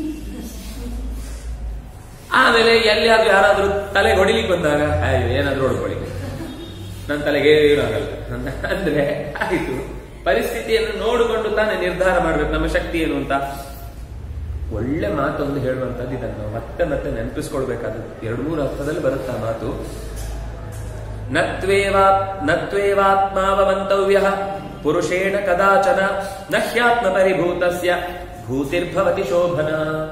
ಆಮೇಲೆ ಎಲ್ಲಿಯಾದ್ರೂ ಯಾರಾದ್ರೂ ತಲೆ ಹೊಡಿಲಿಕ್ಕೆ ಬಂದಾಗ ಅಯ್ಯೋ ಏನಾದ್ರೂ ಹೊಡ್ಕೊಳ್ಳಿ ನನ್ನ ತಲೆಗೆ ಏನೂ ಆಗಲ್ಲ ಅಂತ ಅಂದ್ರೆ ಆಯಿತು ಪರಿಸ್ಥಿತಿಯನ್ನು ನೋಡಿಕೊಂಡು ತಾನೇ ನಿರ್ಧಾರ ಮಾಡ್ಬೇಕು ನಮ್ಮ ಶಕ್ತಿ ಏನು ಅಂತ ಒಳ್ಳೆ ಮಾತೊಂದು ಹೇಳುವಂತದ್ದು ಇದನ್ನು ನಾವು ಮತ್ತೆ ಮತ್ತೆ ನೆನಪಿಸ್ಕೊಳ್ಬೇಕಾದದ್ದು ಎರಡು ಮೂರು ಅರ್ಥದಲ್ಲಿ ಬರುತ್ತೆ ಆ ಮಾತು ನತ್ವೇವಾ ನತ್ವೇವಾತ್ಮಾವಮಂತವ್ಯ ಪುರುಷೇಣ ಕದಾಚನ ನ ಹ್ಯಾತ್ಮ ಪರಿಭೂತಸ್ಯ ಭೂತಿರ್ಭವತಿ ಶೋಭನ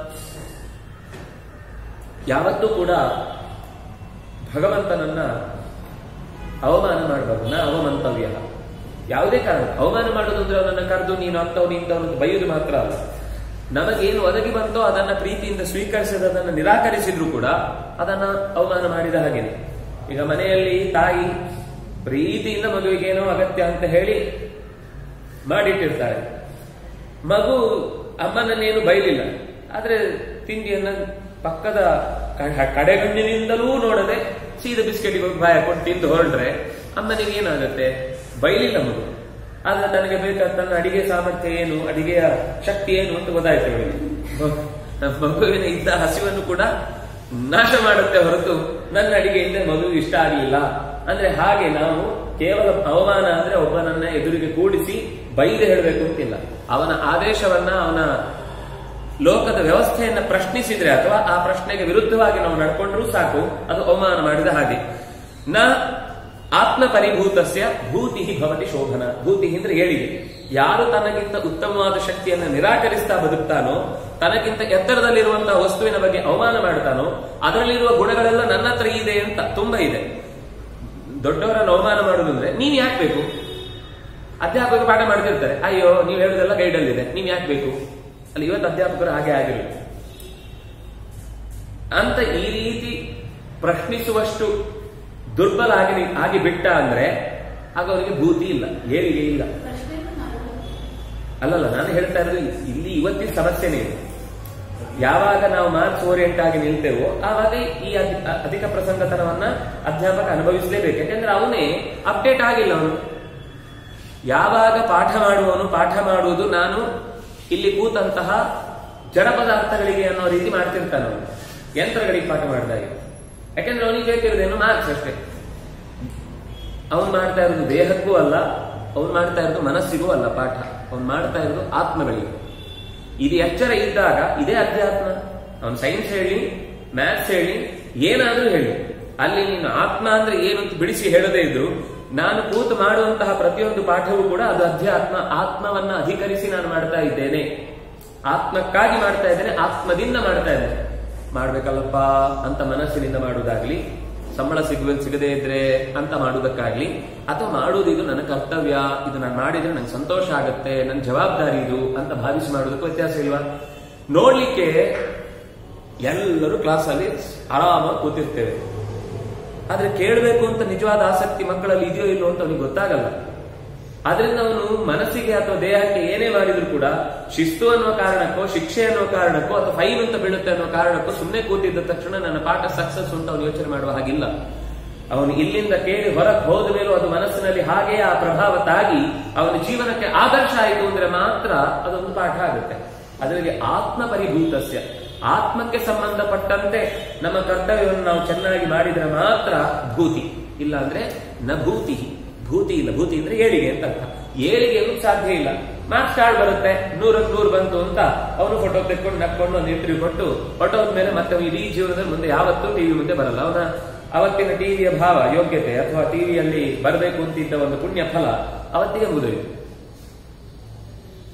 ಯಾವತ್ತೂ ಕೂಡ ಭಗವಂತನನ್ನ ಅವಮಾನ ಮಾಡಬಾರ್ದು ನ ಅವಮಂತವ್ಯ ಯಾವುದೇ ಕಾರಣ ಅವಮಾನ ಮಾಡೋದು ಅಂದ್ರೆ ಅವನನ್ನ ಕರೆದು ನೀನು ಅಂತವ್ ನಿಂತವನು ಅಂತ ಬೈಯುವುದು ಮಾತ್ರ ಅಲ್ಲ ನಮಗೇನು ಒದಗಿ ಬಂತೋ ಅದನ್ನ ಪ್ರೀತಿಯಿಂದ ಸ್ವೀಕರಿಸದ ಅದನ್ನ ನಿರಾಕರಿಸಿದ್ರು ಕೂಡ ಅದನ್ನ ಅವಮಾನ ಮಾಡಿದ ಹಾಗೇನೆ ಈಗ ಮನೆಯಲ್ಲಿ ತಾಯಿ ಪ್ರೀತಿಯಿಂದ ಮಗುವಿಗೆ ಏನೋ ಅಗತ್ಯ ಅಂತ ಹೇಳಿ ಮಾಡಿಟ್ಟಿರ್ತಾರೆ ಮಗು ಅಮ್ಮನನ್ನೇನು ಬೈಲಿಲ್ಲ ಆದ್ರೆ ತಿಂಡಿಯನ್ನ ಪಕ್ಕದ ಕ- ಕಡೆಗಣ್ಣಿನಿಂದಲೂ ನೋಡದೆ ಸೀದಾ ಬಿಸ್ಕೆಟ್ಗೆ ಹೋಗಿ ಬಾಯ ಕೊಟ್ಟು ತಿಂದು ಹೊರಟ್ರೆ ಅಮ್ಮನಿಗೆ ಏನಾಗುತ್ತೆ ಬೈಲಿಲ್ಲ ಮಗು ಆದ್ರೆ ನನಗೆ ಬೇಕಾದ ನನ್ನ ಅಡಿಗೆ ಸಾಮರ್ಥ್ಯ ಏನು ಅಡಿಗೆಯ ಶಕ್ತಿ ಏನು ಅಂತ ಗೊತ್ತಾಯ್ತು ಅವಳಿಗೆ ಮ- ಮಗುವಿನ ಇದ್ದ ಹಸಿವನ್ನು ಕೂಡ ನಾಶ ಮಾಡುತ್ತೆ ಹೊರತು ನನ್ನ ಅಡಿಗೆಯಿಂದ ಮಗುವಿಗೆ ಇಷ್ಟ ಆಗಲಿಲ್ಲ ಅಂದ್ರೆ ಹಾಗೆ ನಾವು ಕೇವಲ ಅವಮಾನ ಅಂದ್ರೆ ಒಬ್ಬನನ್ನ ಎದುರಿಗೆ ಕೂಡಿಸಿ ಬೈದು ಹೇಳಬೇಕು ಅಂತಿಲ್ಲ ಅವನ ಆದೇಶವನ್ನ ಅವನ ಲೋಕದ ವ್ಯವಸ್ಥೆಯನ್ನ ಪ್ರಶ್ನಿಸಿದ್ರೆ ಅಥವಾ ಆ ಪ್ರಶ್ನೆಗೆ ವಿರುದ್ಧವಾಗಿ ನಾವು ನಡ್ಕೊಂಡ್ರೂ ಸಾಕು ಅದು ಅವಮಾನ ಮಾಡಿದ ಹಾಗೆ ನ ಆತ್ಮ ಪರಿಭೂತಸ್ಯ ಭೂತಿ ಭವತಿ ಶೋಭನ ಭೂತಿ ಅಂದ್ರೆ ಏಳಿಗೆ ಯಾರು ತನಗಿಂತ ಉತ್ತಮವಾದ ಶಕ್ತಿಯನ್ನು ನಿರಾಕರಿಸ್ತಾ ಬದುಕ್ತಾನೋ ತನಗಿಂತ ಎತ್ತರದಲ್ಲಿರುವಂತಹ ವಸ್ತುವಿನ ಬಗ್ಗೆ ಅವಮಾನ ಮಾಡ್ತಾನೋ ಅದರಲ್ಲಿರುವ ಗುಣಗಳೆಲ್ಲ ನನ್ನ ಹತ್ರ ಇದೆ ಅಂತ ತುಂಬಾ ಇದೆ ದೊಡ್ಡವರನ್ನು ಅವಮಾನ ಮಾಡುದು ಅಂದ್ರೆ ನೀವ್ ಯಾಕೆ ಬೇಕು ಅಧ್ಯಾಪಕ ಪಾಠ ಮಾಡ್ತಿರ್ತಾರೆ ಅಯ್ಯೋ ನೀವು ಹೇಳುದೆಲ್ಲ ಗೈಡಲ್ಲಿದೆ ನೀವ್ ಯಾಕೆ ಬೇಕು ಅಲ್ಲಿ ಇವತ್ತು ಅಧ್ಯಾಪಕರು ಹಾಗೆ ಆಗಿರಲಿ ಅಂತ ಈ ರೀತಿ ಪ್ರಶ್ನಿಸುವಷ್ಟು ದುರ್ಬಲ ಆಗಿ ಆಗಿ ಬಿಟ್ಟ ಅಂದ್ರೆ ಆಗ ಅವರಿಗೆ ಭೂತಿ ಇಲ್ಲ ಏಳಿಗೆ ಇಲ್ಲ ಅಲ್ಲಲ್ಲ ನಾನು ಹೇಳ್ತಾ ಇರೋದು ಇಲ್ಲಿ ಇವತ್ತಿನ ಸಮಸ್ಯೆನೇ ಇದೆ ಯಾವಾಗ ನಾವು ಮಾರ್ಕ್ಸ್ ಓರಿಯೆಂಟ್ ಆಗಿ ನಿಲ್ತೇವೋ ಆವಾಗ ಈ ಅಧಿ- ಅಧಿಕ ಪ್ರಸಂಗತನವನ್ನ ಅಧ್ಯಾಪಕ ಅನುಭವಿಸಲೇಬೇಕು ಯಾಕಂದ್ರೆ ಅವನೇ ಅಪ್ಡೇಟ್ ಆಗಿಲ್ಲ ಅವನು ಯಾವಾಗ ಪಾಠ ಮಾಡುವವನು ಪಾಠ ಮಾಡುವುದು ನಾನು ಇಲ್ಲಿ ಕೂತಂತಹ ಜಡ ಪದಾರ್ಥಗಳಿಗೆ ಅನ್ನೋ ರೀತಿ ಮಾಡ್ತಿರ್ತಾನೆ ಅವನು ಯಂತ್ರಗಳಿಗೆ ಪಾಠ ಮಾಡಿದಾಗ ಯಾಕಂದ್ರೆ ಅವನಿಗೆ ಬೇಕಿರೋದೇನು ಮಾರ್ಕ್ಸ್ ಅಷ್ಟೇ ಅವನು ಮಾಡ್ತಾ ಇರೋದು ದೇಹಕ್ಕೂ ಅಲ್ಲ ಅವನು ಮಾಡ್ತಾ ಇರೋದು ಮನಸ್ಸಿಗೂ ಅಲ್ಲ ಪಾಠ ಅವನು ಮಾಡ್ತಾ ಇರೋದು ಆತ್ಮಗಳಿಗೆ ಇದು ಎಚ್ಚರ ಇದ್ದಾಗ ಇದೇ ಅಧ್ಯಾತ್ಮ ಅವನು ಸೈನ್ಸ್ ಹೇಳಿ ಮ್ಯಾಥ್ಸ್ ಹೇಳಿ ಏನಾದ್ರೂ ಹೇಳಿ ಅಲ್ಲಿ ನೀನು ಆತ್ಮ ಅಂದ್ರೆ ಏನು ಅಂತ ಬಿಡಿಸಿ ಹೇಳದೇ ಇದ್ರು ನಾನು ಕೂತು ಮಾಡುವಂತಹ ಪ್ರತಿಯೊಂದು ಪಾಠವೂ ಕೂಡ ಅದು ಅಧ್ಯಾತ್ಮ ಆತ್ಮವನ್ನ ಅಧಿಕರಿಸಿ ನಾನು ಮಾಡ್ತಾ ಇದ್ದೇನೆ ಆತ್ಮಕ್ಕಾಗಿ ಮಾಡ್ತಾ ಇದ್ದೇನೆ ಆತ್ಮದಿಂದ ಮಾಡ್ತಾ ಇದ್ದೇನೆ ಮಾಡ್ಬೇಕಲ್ಲಪ್ಪ ಅಂತ ಮನಸ್ಸಿನಿಂದ ಮಾಡುವುದಾಗ್ಲಿ ಸಂಬಳ ಸಿಗುವ ಸಿಗದೇ ಇದ್ರೆ ಅಂತ ಮಾಡುವುದಕ್ಕಾಗ್ಲಿ ಅಥವಾ ಮಾಡುವುದು ಇದು ನನ್ನ ಕರ್ತವ್ಯ ಇದು ನಾನು ಮಾಡಿದ್ರೆ ನಂಗೆ ಸಂತೋಷ ಆಗುತ್ತೆ ನನ್ನ ಜವಾಬ್ದಾರಿ ಇದು ಅಂತ ಭಾವಿಸಿ ಮಾಡುವುದಕ್ಕೆ ವ್ಯತ್ಯಾಸ ಇಲ್ವಾ ನೋಡ್ಲಿಕ್ಕೆ ಎಲ್ಲರೂ ಕ್ಲಾಸಲ್ಲಿ ಆರಾಮಾಗಿ ಕೂತಿರ್ತೇವೆ ಆದ್ರೆ ಕೇಳಬೇಕು ಅಂತ ನಿಜವಾದ ಆಸಕ್ತಿ ಮಕ್ಕಳಲ್ಲಿ ಇದೆಯೋ ಇಲ್ಲೋ ಅಂತ ಅವನಿಗೆ ಗೊತ್ತಾಗಲ್ಲ ಆದ್ರಿಂದ ಅವನು ಮನಸ್ಸಿಗೆ ಅಥವಾ ದೇಹಕ್ಕೆ ಏನೇ ಮಾಡಿದ್ರು ಕೂಡ ಶಿಸ್ತು ಅನ್ನೋ ಕಾರಣಕ್ಕೋ ಶಿಕ್ಷೆ ಅನ್ನೋ ಕಾರಣಕ್ಕೋ ಅಥವಾ ಫೈನ್ ಅಂತ ಬೀಳುತ್ತೆ ಅನ್ನೋ ಕಾರಣಕ್ಕೋ ಸುಮ್ಮನೆ ಕೂತಿದ್ದ ತಕ್ಷಣ ನನ್ನ ಪಾಠ ಸಕ್ಸಸ್ ಅಂತ ಅವನು ಯೋಚನೆ ಮಾಡುವ ಹಾಗಿಲ್ಲ ಅವನು ಇಲ್ಲಿಂದ ಕೇಳಿ ಹೊರಗೆ ಹೋದ ಮೇಲೂ ಅದು ಮನಸ್ಸಿನಲ್ಲಿ ಹಾಗೆಯೇ ಆ ಪ್ರಭಾವ ತಾಗಿ ಅವನ ಜೀವನಕ್ಕೆ ಆದರ್ಶ ಆಯಿತು ಅಂದ್ರೆ ಮಾತ್ರ ಅದೊಂದು ಪಾಠ ಆಗುತ್ತೆ ಅದರಿಗೆ ಆತ್ಮ ಪರಿಭೂತಸ್ಯ ಆತ್ಮಕ್ಕೆ ಸಂಬಂಧಪಟ್ಟಂತೆ ನಮ್ಮ ಕರ್ತವ್ಯವನ್ನು ನಾವು ಚೆನ್ನಾಗಿ ಮಾಡಿದ್ರೆ ಮಾತ್ರ ಭೂತಿ ಇಲ್ಲ ಅಂದ್ರೆ ನ ಭೂತಿ ಭೂತಿ ಇಲ್ಲ ಭೂತಿ ಅಂದ್ರೆ ಏಳಿಗೆ ಅಂತ ಅರ್ಥ ಏಳಿಗೆ ಅನ್ನೋದು ಸಾಧ್ಯ ಇಲ್ಲ ಮಾರ್ಕ್ಸ್ ಕಾರ್ಡ್ ಬರುತ್ತೆ ನೂರಕ್ಕೆ ನೂರು ಬಂತು ಅಂತ ಅವನು ಫೋಟೋ ತೆಕ್ಕೊಂಡು ನಕ್ಕೊಂಡು ಒಂದು ಇಂಟರ್ವ್ಯೂ ಕೊಟ್ಟು ಫೋಟೋದ ಮೇಲೆ ಮತ್ತೆ ಅವ್ನು ಇಡೀ ಜೀವನದಲ್ಲಿ ಮುಂದೆ ಯಾವತ್ತೂ ಟಿವಿ ಮುಂದೆ ಬರಲ್ಲ ಅವನ ಅವತ್ತಿನ ಟಿವಿಯ ಭಾವ ಯೋಗ್ಯತೆ ಅಥವಾ ಟಿವಿಯಲ್ಲಿ ಬರಬೇಕು ಅಂತಿದ್ದ ಒಂದು ಪುಣ್ಯ ಫಲ ಅವತ್ತಿಗೆ ಮುಗಿದೋಯ್ತು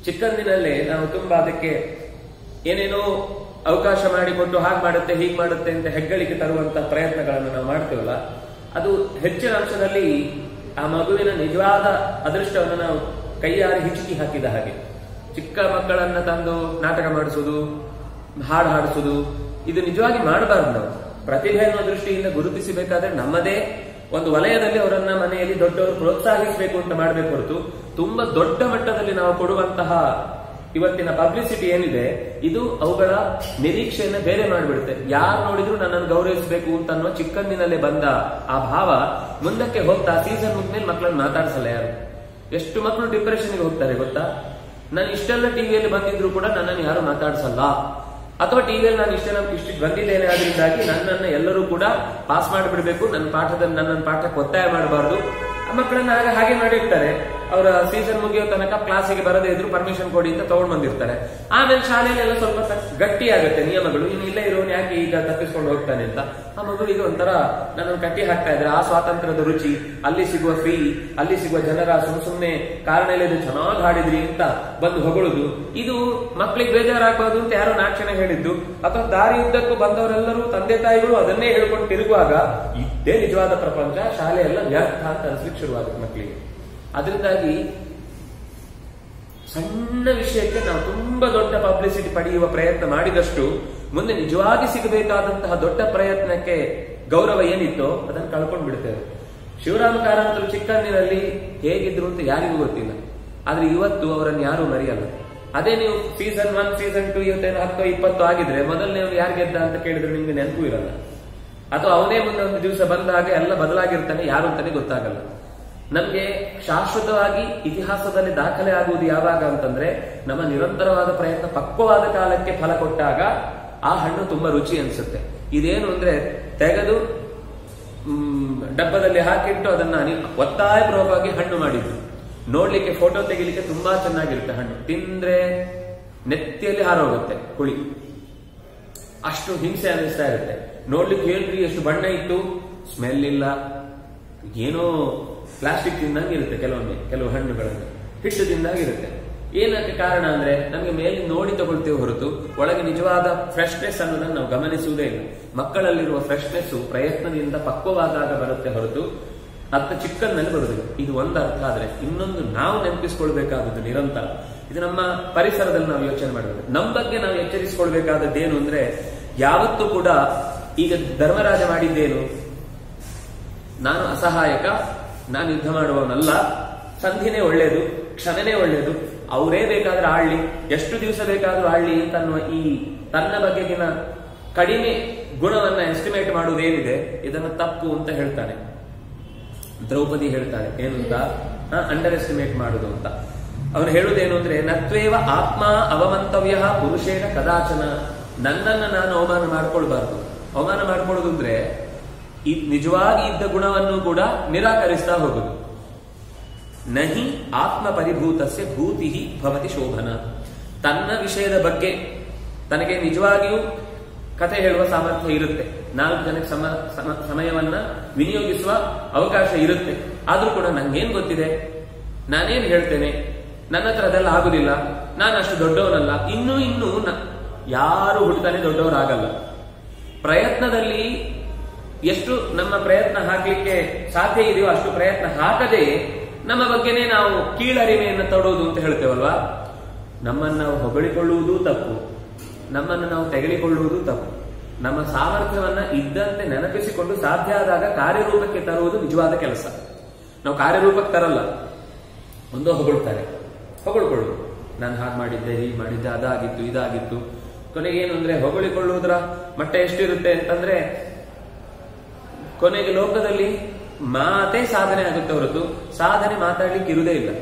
ಚಿಕ್ಕಂದಿನಲ್ಲೇ ನಾವು ತುಂಬಾ ಅದಕ್ಕೆ ಏನೇನೋ ಅವಕಾಶ ಮಾಡಿಕೊಂಡು ಹಾಗೆ ಮಾಡುತ್ತೆ ಹೀಗೆ ಮಾಡುತ್ತೆ ಅಂತ ಹೆಗ್ಗಳಿಕೆ ತರುವಂತ ಪ್ರಯತ್ನಗಳನ್ನು ನಾವು ಮಾಡ್ತೇವಲ್ಲ ಅದು ಹೆಚ್ಚಿನ ಅಂಶದಲ್ಲಿ ಆ ಮಗುವಿನ ನಿಜವಾದ ಅದೃಷ್ಟವನ್ನು ನಾವು ಕೈಯಾರೆ ಹಿಚುಕಿ ಹಾಕಿದ ಹಾಗೆ ಚಿಕ್ಕ ಮಕ್ಕಳನ್ನ ತಂದು ನಾಟಕ ಮಾಡಿಸೋದು ಹಾಡು ಹಾಡಿಸೋದು ಇದು ನಿಜವಾಗಿ ಮಾಡಬಾರ್ದು ನಾವು ಪ್ರತಿಭೆ ಅನ್ನೋ ದೃಷ್ಟಿಯಿಂದ ಗುರುತಿಸಬೇಕಾದ್ರೆ ನಮ್ಮದೇ ಒಂದು ವಲಯದಲ್ಲಿ ಅವರನ್ನ ಮನೆಯಲ್ಲಿ ದೊಡ್ಡವರು ಪ್ರೋತ್ಸಾಹಿಸಬೇಕು ಅಂತ ಮಾಡಬೇಕು ಹೊರತು ತುಂಬಾ ದೊಡ್ಡ ಮಟ್ಟದಲ್ಲಿ ನಾವು ಕೊಡುವಂತಹ ಇವತ್ತಿನ ಪಬ್ಲಿಸಿಟಿ ಏನಿದೆ ಇದು ಅವುಗಳ ನಿರೀಕ್ಷೆಯನ್ನ ಬೇರೆ ಮಾಡಿಬಿಡುತ್ತೆ ಯಾರು ನೋಡಿದ್ರು ನನ್ನನ್ನು ಗೌರವಿಸಬೇಕು ಅಂತ ಅನ್ನೋ ಚಿಕ್ಕಂದಿನಲ್ಲೇ ಬಂದ ಆ ಭಾವ ಮುಂದಕ್ಕೆ ಹೋಗ್ತಾ ಸೀಸನ್ ಮುಗ್ದ್ಮೇಲೆ ಮಕ್ಕಳನ್ನ ಮಾತಾಡ್ಸಲ್ಲ ಯಾರು ಎಷ್ಟು ಮಕ್ಕಳು ಡಿಪ್ರೆಷನ್ಗೆ ಹೋಗ್ತಾರೆ ಗೊತ್ತಾ ನಾನು ಇಷ್ಟೆಲ್ಲ ಟಿವಿಯಲ್ಲಿ ಬಂದಿದ್ರು ಕೂಡ ನನ್ನನ್ನು ಯಾರು ಮಾತಾಡ್ಸಲ್ಲ ಅಥವಾ ಟಿವಿಯಲ್ಲಿ ನಾನು ಇಷ್ಟೆಲ್ಲ ಇಷ್ಟು ಬಂದಿದ್ದೇನೆ ಅದರಿಂದಾಗಿ ನನ್ನನ್ನು ಎಲ್ಲರೂ ಕೂಡ ಪಾಸ್ ಮಾಡಿಬಿಡ್ಬೇಕು ನನ್ನ ಪಾಠದಲ್ಲಿ ನನ್ನ ಪಾಠಕ್ಕೆ ಒತ್ತಾಯ ಮಾಡಬಾರ್ದು ಮಕ್ಕಳನ್ನ ಆಗ ಹಾಗೆ ಮಾಡಿರ್ತಾರೆ ಅವರ ಸೀಸನ್ ಮುಗಿಯೋ ತನಕ ಕ್ಲಾಸಿಗೆ ಬರದೇ ಇದ್ರು ಪರ್ಮಿಷನ್ ಕೊಡಿ ಅಂತ ತಗೊಂಡ್ ಬಂದಿರ್ತಾರೆ ಆಮೇಲೆ ಶಾಲೆಯಲ್ಲಿ ಎಲ್ಲ ಸ್ವಲ್ಪ ತ- ಗಟ್ಟಿ ಆಗುತ್ತೆ ನಿಯಮಗಳು ಇನ್ನು ಇಲ್ಲೇ ಇರೋನು ಯಾಕೆ ಈಗ ತಪ್ಪಿಸ್ಕೊಂಡು ಹೋಗ್ತಾನೆ ಅಂತ ಆ ಮಗುವಿಗೆ ಒಂಥರ ನನ್ನನ್ನು ಕಟ್ಟಿ ಹಾಕ್ತಾ ಇದ್ರೆ ಆ ಸ್ವಾತಂತ್ರ್ಯದ ರುಚಿ ಅಲ್ಲಿ ಸಿಗುವ ಫ್ರೀ ಅಲ್ಲಿ ಸಿಗುವ ಜನರ ಸುಮ್ ಸುಮ್ನೆ ಕಾರಣ ಇಲ್ಲದೆ ಚೆನ್ನಾಗಿ ಹಾಡಿದ್ರಿ ಅಂತ ಬಂದು ಹೊಗಳುದು ಇದು ಮಕ್ಕಳಿಗೆ ಬೇಜಾರಾಗಬಾರ್ದು ಅಂತ ಯಾರೋ ನಾಕ್ಷಣ ಹೇಳಿದ್ದು ಅಥವಾ ದಾರಿ ಉದ್ದಕ್ಕೂ ಬಂದವರೆಲ್ಲರೂ ತಂದೆ ತಾಯಿಗಳು ಅದನ್ನೇ ಹೇಳ್ಕೊಂಡು ತಿರುಗುವಾಗ ಇದೇ ನಿಜವಾದ ಪ್ರಪಂಚ ಶಾಲೆ ಎಲ್ಲ ವ್ಯರ್ಥ ಅಂತ ಅನ್ಸ್ಲಿಕ್ಕೆ ಶುರುವಾಗುತ್ತೆ ಮಕ್ಕಳಿಗೆ ಅದರಿಂದಾಗಿ ಸಣ್ಣ ವಿಷಯಕ್ಕೆ ನಾವು ತುಂಬಾ ದೊಡ್ಡ ಪಬ್ಲಿಸಿಟಿ ಪಡೆಯುವ ಪ್ರಯತ್ನ ಮಾಡಿದಷ್ಟು ಮುಂದೆ ನಿಜವಾಗಿ ಸಿಗಬೇಕಾದಂತಹ ದೊಡ್ಡ ಪ್ರಯತ್ನಕ್ಕೆ ಗೌರವ ಏನಿತ್ತೋ ಅದನ್ನು ಕಳ್ಕೊಂಡು ಬಿಡ್ತೇವೆ ಶಿವರಾಮ ಕಾರಂತರು ಚಿಕ್ಕಂದಿನಲ್ಲಿ ಹೇಗಿದ್ರು ಅಂತ ಯಾರಿಗೂ ಗೊತ್ತಿಲ್ಲ ಆದ್ರೆ ಇವತ್ತು ಅವರನ್ನು ಯಾರು ಮರೆಯಲ್ಲ ಅದೇ ನೀವು ಸೀಸನ್ ಒನ್ ಸೀಸನ್ ಟು ಇವತ್ತೇನು ಹತ್ತು ಇಪ್ಪತ್ತು ಆಗಿದ್ರೆ ಮೊದಲನೇ ಯಾರು ಗೆದ್ದ ಅಂತ ಕೇಳಿದ್ರೆ ನಿಮ್ಗೆ ನೆನಪು ಇರಲ್ಲ ಅಥವಾ ಅವನೇ ಮುಂದೆ ಒಂದು ದಿವಸ ಬಂದಾಗ ಎಲ್ಲ ಬದಲಾಗಿರ್ತಾನೆ ಯಾರು ಅಂತಾನೆ ಗೊತ್ತಾಗಲ್ಲ ನಮ್ಗೆ ಶಾಶ್ವತವಾಗಿ ಇತಿಹಾಸದಲ್ಲಿ ದಾಖಲೆ ಆಗುವುದು ಯಾವಾಗ ಅಂತಂದ್ರೆ ನಮ್ಮ ನಿರಂತರವಾದ ಪ್ರಯತ್ನ ಪಕ್ವವಾದ ಕಾಲಕ್ಕೆ ಫಲ ಕೊಟ್ಟಾಗ ಆ ಹಣ್ಣು ತುಂಬಾ ರುಚಿ ಅನ್ಸುತ್ತೆ ಇದೇನು ಅಂದ್ರೆ ತೆಗೆದು ಮ್, ಡಬ್ಬದಲ್ಲಿ ಹಾಕಿಟ್ಟು ಅದನ್ನ ಅನಿ ಒತ್ತಾಯಪೂರ್ವಕವಾಗಿ ಹಣ್ಣು ಮಾಡಿದ್ದು ನೋಡ್ಲಿಕ್ಕೆ ಫೋಟೋ ತೆಗಿಲಿಕ್ಕೆ ತುಂಬಾ ಚೆನ್ನಾಗಿರುತ್ತೆ ಹಣ್ಣು ತಿಂದ್ರೆ ನೆತ್ತಿಯಲ್ಲಿ ಹಾರೋಗುತ್ತೆ ಹುಳಿ ಅಷ್ಟು ಹಿಂಸೆ ಅನ್ನಿಸ್ತಾ ಇರುತ್ತೆ ನೋಡ್ಲಿಕ್ಕೆ ಹೇಳ್ರಿ ಎಷ್ಟು ಬಣ್ಣ ಇತ್ತು ಸ್ಮೆಲ್ ಇಲ್ಲ ಏನೋ ಪ್ಲಾಸ್ಟಿಕ್ ತಿಂದಂಗೆ ಇರುತ್ತೆ ಕೆಲವೊಮ್ಮೆ ಕೆಲವು ಹಣ್ಣುಗಳನ್ನು ಹಿಟ್ಟು ತಿಂದಾಗಿರುತ್ತೆ ಏನಕ್ಕೆ ಕಾರಣ ಅಂದ್ರೆ ನಮಗೆ ಮೇಲೆ ನೋಡಿ ತಗೊಳ್ತೇವೆ ಹೊರತು ಒಳಗೆ ನಿಜವಾದ ಫ್ರೆಶ್ನೆಸ್ ಅನ್ನೋದನ್ನು ನಾವು ಗಮನಿಸುವುದೇ ಇಲ್ಲ ಮಕ್ಕಳಲ್ಲಿರುವ ಫ್ರೆಶ್ನೆಸ್ ಪ್ರಯತ್ನದಿಂದ ಪಕ್ವವಾದಾಗ ಬರುತ್ತೆ ಹೊರತು ಅರ್ಥ ಚಿಕ್ಕನ್ನಲ್ಲಿ ಬರುವುದಿಲ್ಲ ಇದು ಒಂದು ಅರ್ಥ ಆದ್ರೆ ಇನ್ನೊಂದು ನಾವು ನೆನಪಿಸ್ಕೊಳ್ಬೇಕಾದದ್ದು ನಿರಂತರ ಇದು ನಮ್ಮ ಪರಿಸರದಲ್ಲಿ ನಾವು ಯೋಚನೆ ಮಾಡಬೇಕು ನಮ್ಮ ಬಗ್ಗೆ ನಾವು ಎಚ್ಚರಿಸಿಕೊಳ್ಬೇಕಾದದ್ದು ಏನು ಅಂದ್ರೆ ಯಾವತ್ತೂ ಕೂಡ ಈಗ ಧರ್ಮರಾಜ ಮಾಡಿದ್ದೇನು ನಾನು ಅಸಹಾಯಕ ನಾನು ಯುದ್ಧ ಮಾಡುವವನಲ್ಲ ಸಂಧಿನೇ ಒಳ್ಳೇದು ಕ್ಷಮೆನೇ ಒಳ್ಳೇದು ಅವರೇ ಬೇಕಾದ್ರೆ ಆಳ್ಲಿ ಎಷ್ಟು ದಿವಸ ಬೇಕಾದ್ರೂ ಆಳ್ಲಿ ಅಂತ ಅನ್ನುವ ಈ ತನ್ನ ಬಗೆಗಿನ ಕಡಿಮೆ ಗುಣವನ್ನ ಎಸ್ಟಿಮೇಟ್ ಮಾಡುವುದೇನಿದೆ ಇದನ್ನು ತಪ್ಪು ಅಂತ ಹೇಳ್ತಾನೆ ದ್ರೌಪದಿ ಹೇಳ್ತಾಳೆ ಏನು ಅಂತ ಅಂಡರ್ ಎಸ್ಟಿಮೇಟ್ ಮಾಡುದು ಅಂತ ಅವನು ಹೇಳುವುದೇನು ಅಂದ್ರೆ ನತ್ವೇವ ಆತ್ಮ ಅವಮಂತವ್ಯ ಪುರುಷೇನ ಕದಾಚನ ನನ್ನನ್ನ ನಾನು ಅವಮಾನ ಮಾಡ್ಕೊಳ್ಬಾರ್ದು ಅವಮಾನ ಮಾಡ್ಕೊಳ್ಳೋದು ಅಂದ್ರೆ ಈ ನಿಜವಾಗಿ ಇದ್ದ ಗುಣವನ್ನು ಕೂಡ ನಿರಾಕರಿಸ್ತಾ ಹೋಗುದು ನಹಿ ಆತ್ಮ ಪರಿಭೂತಸ್ಯ ಭೂತಿ ಭವತಿ ಶೋಭನ ತನ್ನ ವಿಷಯದ ಬಗ್ಗೆ ತನಗೆ ನಿಜವಾಗಿಯೂ ಕಥೆ ಹೇಳುವ ಸಾಮರ್ಥ್ಯ ಇರುತ್ತೆ ನಾಲ್ಕು ಜನಕ್ಕೆ ಸಮ ಸಮ- ಸಮಯವನ್ನ ವಿನಿಯೋಗಿಸುವ ಅವಕಾಶ ಇರುತ್ತೆ ಆದ್ರೂ ಕೂಡ ನಂಗೇನ್ ಗೊತ್ತಿದೆ ನಾನೇನ್ ಹೇಳ್ತೇನೆ ನನ್ನ ಹತ್ರ ಅದೆಲ್ಲ ಆಗುದಿಲ್ಲ ನಾನು ಅಷ್ಟು ದೊಡ್ಡವನಲ್ಲ ಇನ್ನೂ ಇನ್ನೂ ನ- ಯಾರು ಹುಟ್ಟುತ್ತಾನೆ ದೊಡ್ಡವರಾಗಲ್ಲ ಪ್ರಯತ್ನದಲ್ಲಿ ಎಷ್ಟು ನಮ್ಮ ಪ್ರಯತ್ನ ಹಾಕ್ಲಿಕ್ಕೆ ಸಾಧ್ಯ ಇದೆಯೋ ಅಷ್ಟು ಪ್ರಯತ್ನ ಹಾಕದೆ ನಮ್ಮ ಬಗ್ಗೆನೇ ನಾವು ಕೀಳರಿಮೆಯನ್ನು ತೊಡೋದು ಅಂತ ಹೇಳ್ತೇವಲ್ವಾ ನಮ್ಮನ್ನು ನಾವು ಹೊಗಳಿಕೊಳ್ಳುವುದು ತಪ್ಪು ನಮ್ಮನ್ನು ನಾವು ತೆಗೆದುಕೊಳ್ಳುವುದು ತಪ್ಪು ನಮ್ಮ ಸಾಮರ್ಥ್ಯವನ್ನ ಇದ್ದಂತೆ ನೆನಪಿಸಿಕೊಂಡು ಸಾಧ್ಯ ಆದಾಗ ಕಾರ್ಯರೂಪಕ್ಕೆ ತರುವುದು ನಿಜವಾದ ಕೆಲಸ ನಾವು ಕಾರ್ಯರೂಪಕ್ಕೆ ತರಲ್ಲ ಒಂದೋ ಹೊಗಳ್ತಾರೆ ಹೊಗಳ್ಕೊಳ್ಳೋದು ನಾನು ಹಾಗೆ ಮಾಡಿದ್ದೆ ಹೀಗೆ ಮಾಡಿದ್ದೆ ಅದಾಗಿತ್ತು ಇದಾಗಿತ್ತು ಕೊನೆಗೆ ಏನು ಅಂದ್ರೆ ಹೊಗಳಿಕೊಳ್ಳುವುದರ ಮಟ್ಟ ಎಷ್ಟಿರುತ್ತೆ ಅಂತಂದ್ರೆ ಕೊನೆಗೆ ಲೋಕದಲ್ಲಿ ಮಾತೇ ಸಾಧನೆ ಆಗುತ್ತೆ ಹೊರತು ಸಾಧನೆ ಮಾತಾಡ್ಲಿಕ್ಕೆ ಇರುವುದೇ ಇಲ್ಲ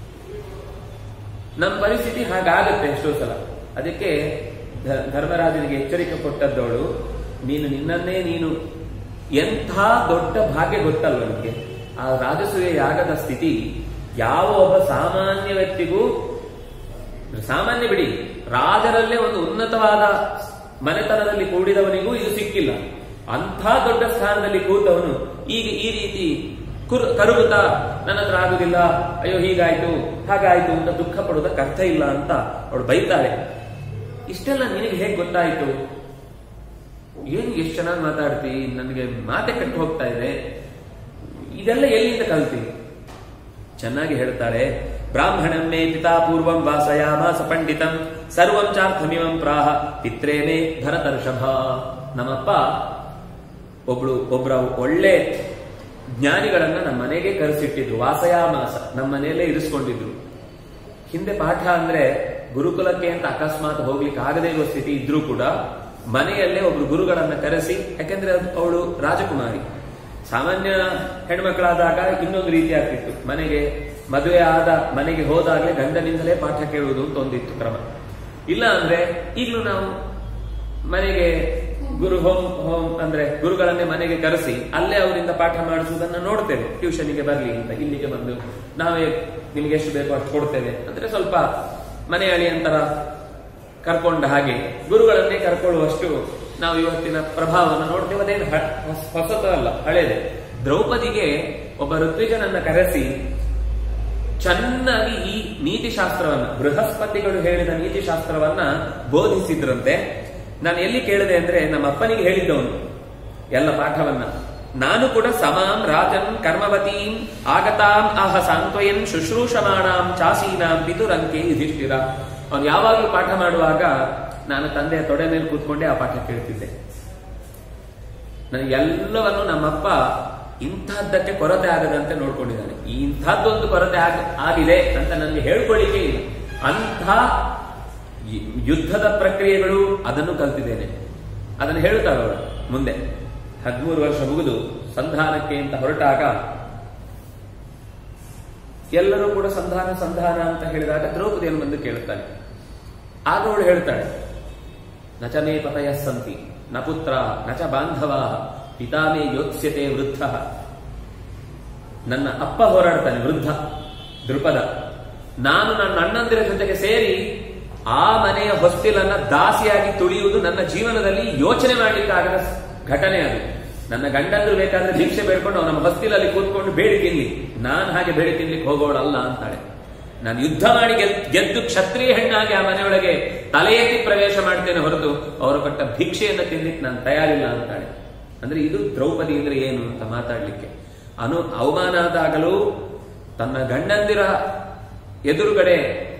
ನಮ್ಮ ಪರಿಸ್ಥಿತಿ ಹಾಗಾಗತ್ತೆ ಎಷ್ಟೋ ಸಲ ಅದಕ್ಕೆ ಧ- ಧರ್ಮರಾಜನಿಗೆ ಎಚ್ಚರಿಕೆ ಕೊಟ್ಟದ್ದವಳು ನೀನು ನಿನ್ನನ್ನೇ ನೀನು ಎಂಥ ದೊಡ್ಡ ಭಾಗ್ಯ ಗೊತ್ತಲ್ವ ನಿಮಗೆ ಆ ರಾಜಸೂಯ ಯಾಗದ ಸ್ಥಿತಿ ಯಾವ ಒಬ್ಬ ಸಾಮಾನ್ಯ ವ್ಯಕ್ತಿಗೂ ಸಾಮಾನ್ಯ ಬಿಡಿ ರಾಜರಲ್ಲೇ ಒಂದು ಉನ್ನತವಾದ ಮನೆತನದಲ್ಲಿ ಕೂಡಿದವನಿಗೂ ಇದು ಸಿಕ್ಕಿಲ್ಲ ಅಂಥ ದೊಡ್ಡ ಸ್ಥಾನದಲ್ಲಿ ಕೂತವನು ಈಗ ಈ ರೀತಿ ಕುರು ಕರುಗುತ್ತಾ ನನ್ನ ಹತ್ರ ಆಗುದಿಲ್ಲ ಅಯ್ಯೋ ಹೀಗಾಯ್ತು ಹಾಗಾಯ್ತು ಅಂತ ದುಃಖ ಪಡೋದಕ್ಕೆ ಅರ್ಥ ಇಲ್ಲ ಅಂತ ಅವಳು ಬೈತಾಳೆ ಇಷ್ಟೆಲ್ಲ ನಿನಗೆ ಹೇಗೆ ಗೊತ್ತಾಯ್ತು ಏನು ಎಷ್ಟು ಚೆನ್ನಾಗಿ ಮಾತಾಡ್ತಿ ನನಗೆ ಮಾತೆ ಕಟ್ಟು ಹೋಗ್ತಾ ಇದೆ ಇದೆಲ್ಲ ಎಲ್ಲಿಂದ ಕಲ್ತಿ ಚೆನ್ನಾಗಿ ಹೇಳ್ತಾಳೆ ಬ್ರಾಹ್ಮಣಂ ಮೇ ಪಿತಾ ಪೂರ್ವಂ ವಾಸಯಾಮಾಸ ಪಂಡಿತಂ ಸರ್ವಂ ಚಾರ್ಥಮಿಮಂ ಪ್ರಾಹ ಪಿತ್ರೇ ಮೇ ಭರತರ್ಷಭ ನಮ್ಮಪ್ಪ ಒಬ್ಳು ಒಬ್ರ ಒಳ್ಳೆ ಜ್ಞಾನಿಗಳನ್ನ ನಮ್ಮ ಮನೆಗೆ ಕರೆಸಿಟ್ಟಿದ್ರು ವಾಸಯಾಮಾಸ ನಮ್ಮ ಮನೆಯಲ್ಲೇ ಇರಿಸ್ಕೊಂಡಿದ್ರು ಹಿಂದೆ ಪಾಠ ಅಂದ್ರೆ ಗುರುಕುಲಕ್ಕೆ ಅಂತ ಅಕಸ್ಮಾತ್ ಹೋಗ್ಲಿಕ್ಕೆ ಆಗದೇ ಇರುವ ಸ್ಥಿತಿ ಇದ್ರೂ ಕೂಡ ಮನೆಯಲ್ಲೇ ಒಬ್ರು ಗುರುಗಳನ್ನ ಕರೆಸಿ ಯಾಕೆಂದ್ರೆ ಅದು ಅವಳು ರಾಜಕುಮಾರಿ ಸಾಮಾನ್ಯ ಹೆಣ್ಮಕ್ಳಾದಾಗ ಇನ್ನೊಂದು ರೀತಿ ಆಗ್ತಿತ್ತು ಮನೆಗೆ ಮದುವೆ ಆದ ಮನೆಗೆ ಹೋದಾಗಲೇ ಗಂಡನಿಂದಲೇ ಪಾಠ ಕೇಳುವುದು ಅಂತ ಒಂದಿತ್ತು ಕ್ರಮ ಇಲ್ಲ ಅಂದ್ರೆ ಈಗಲೂ ನಾವು ಮನೆಗೆ ಗುರು ಹೋಮ್ ಹೋಮ್ ಅಂದ್ರೆ ಗುರುಗಳನ್ನೇ ಮನೆಗೆ ಕರೆಸಿ ಅಲ್ಲೇ ಅವರಿಂದ ಪಾಠ ಮಾಡಿಸುವುದನ್ನ ನೋಡ್ತೇವೆ ಟ್ಯೂಷನ್ಗೆ ಬರ್ಲಿ ಅಂತ ಇಲ್ಲಿಗೆ ಬಂದು ನಾವೇ ನಿಮ್ಗೆ ಎಷ್ಟು ಬೇಕೋ ಅಷ್ಟು ಕೊಡ್ತೇವೆ ಅಂದ್ರೆ ಸ್ವಲ್ಪ ಮನೆ ಅಳಿಯಂತರ ಕರ್ಕೊಂಡ ಹಾಗೆ ಗುರುಗಳನ್ನೇ ಕರ್ಕೊಳ್ಳುವಷ್ಟು ನಾವು ಇವತ್ತಿನ ಪ್ರಭಾವವನ್ನು ನೋಡ್ತೇವೆ ಅದೇನು ಹ- ಹೊಸ- ಹೊಸತು ಅಲ್ಲ ಹಳೇದೆ ದ್ರೌಪದಿಗೆ ಒಬ್ಬ ಋತ್ವಿಜನನ್ನ ಕರೆಸಿ ಚೆನ್ನಾಗಿ ಈ ನೀತಿಶಾಸ್ತ್ರವನ್ನ ಬೃಹಸ್ಪತಿಗಳು ಹೇಳಿದ ನೀತಿಶಾಸ್ತ್ರವನ್ನ ಬೋಧಿಸಿದ್ರಂತೆ ನಾನು ಎಲ್ಲಿ ಕೇಳಿದೆ ಅಂದ್ರೆ ನಮ್ಮ ಅಪ್ಪನಿಗೆ ಹೇಳಿದ್ದವನು ಎಲ್ಲ ಪಾಠವನ್ನ ನಾನು ಕೂಡ ಸಮಾಂ ರಾಜನ್ ಕರ್ಮವತೀಂ ಆಗತಾಂ ಆಹ ಸಾಂತ್ವಯನ್ ಶುಶ್ರೂಷಮಾಣಾಂ ಚಾಸೀನಾಂ ಪಿತುರಂಕೆ ಯುಧಿಷ್ಠಿರ ಅವನು ಯಾವಾಗಲೂ ಪಾಠ ಮಾಡುವಾಗ ನಾನು ತಂದೆಯ ತೊಡೆ ಮೇಲೆ ಕೂತ್ಕೊಂಡೆ ಆ ಪಾಠ ಕೇಳ್ತಿದ್ದೆ ನನಗೆ ಎಲ್ಲವನ್ನು ನಮ್ಮಪ್ಪ ಇಂಥದ್ದಕ್ಕೆ ಕೊರತೆ ಆಗದಂತೆ ನೋಡ್ಕೊಂಡಿದ್ದಾನೆ ಈ ಇಂಥದ್ದೊಂದು ಕೊರತೆ ಆಗ- ಆಗಿದೆ ಅಂತ ನನಗೆ ಹೇಳ್ಕೊಳ್ಳಿಕ್ಕೆ ಇಲ್ಲ ಅಂಥ ಯು- ಯುದ್ಧದ ಪ್ರಕ್ರಿಯೆಗಳು ಅದನ್ನು ಕಲ್ತಿದ್ದೇನೆ ಅದನ್ನು ಹೇಳ್ತಾಳೆ ಅವಳು ಮುಂದೆ ಹದಿಮೂರು ವರ್ಷ ಮುಗಿದು ಸಂಧಾನಕ್ಕೆ ಅಂತ ಹೊರಟಾಗ ಎಲ್ಲರೂ ಕೂಡ ಸಂಧಾನ ಸಂಧಾನ ಅಂತ ಹೇಳಿದಾಗ ದ್ರೌಪದಿಯನ್ನು ಬಂದು ಕೇಳುತ್ತಾನೆ ಆಗ ಅವಳು ಹೇಳ್ತಾಳೆ ನಚ ಮೇ ಪತಯ ಸಂತಿ ನ ಪುತ್ರ ನಚ ಬಾಂಧವ ಪಿತಾ ಮೇ ಯೋತ್ಸ್ಯತೆ ವೃದ್ಧ ನನ್ನ ಅಪ್ಪ ಹೋರಾಡ್ತಾನೆ ವೃದ್ಧ ದೃಪದ ನಾನು ನನ್ನ ಅಣ್ಣಂದಿರ ಜೊತೆಗೆ ಸೇರಿ ಆ ಮನೆಯ ಹೊಸ್ತಿಲನ್ನ ದಾಸಿಯಾಗಿ ತುಳಿಯುವುದು ನನ್ನ ಜೀವನದಲ್ಲಿ ಯೋಚನೆ ಮಾಡಲಿಕ್ಕಾಗದ ಘಟನೆ ಅದು ನನ್ನ ಗಂಡಂದ್ರು ಬೇಕಾದ್ರೆ ಭಿಕ್ಷೆ ಬೇಡ್ಕೊಂಡು ಅವನ ಹೊಸ್ತಿಲಲ್ಲಿ ಕೂತ್ಕೊಂಡು ಬೇಡಿ ತಿನ್ಲಿ ನಾನು ಹಾಗೆ ಬೇಡಿ ತಿನ್ಲಿಕ್ಕೆ ಹೋಗೋಳಲ್ಲ ಅಂತಾಳೆ ನಾನು ಯುದ್ಧ ಮಾಡಿ ಗೆದ್- ಗೆದ್ದು ಕ್ಷತ್ರಿಯ ಹೆಣ್ಣಾಗಿ ಆ ಮನೆಯೊಳಗೆ ತಲೆ ಎತ್ತಿ ಪ್ರವೇಶ ಮಾಡ್ತೇನೆ ಹೊರತು ಅವರು ಕೊಟ್ಟ ಭಿಕ್ಷೆಯನ್ನು ತಿನ್ಲಿಕ್ಕೆ ನಾನು ತಯಾರಿಲ್ಲ ಅಂತಾಳೆ ಅಂದ್ರೆ ಇದು ದ್ರೌಪದಿ ಅಂದ್ರೆ ಏನು ಅಂತ ಮಾತಾಡ್ಲಿಕ್ಕೆ ಅನು ಅವಮಾನ ಆದಾಗಲೂ ತನ್ನ ಗಂಡಂದಿರ ಎದುರುಗಡೆ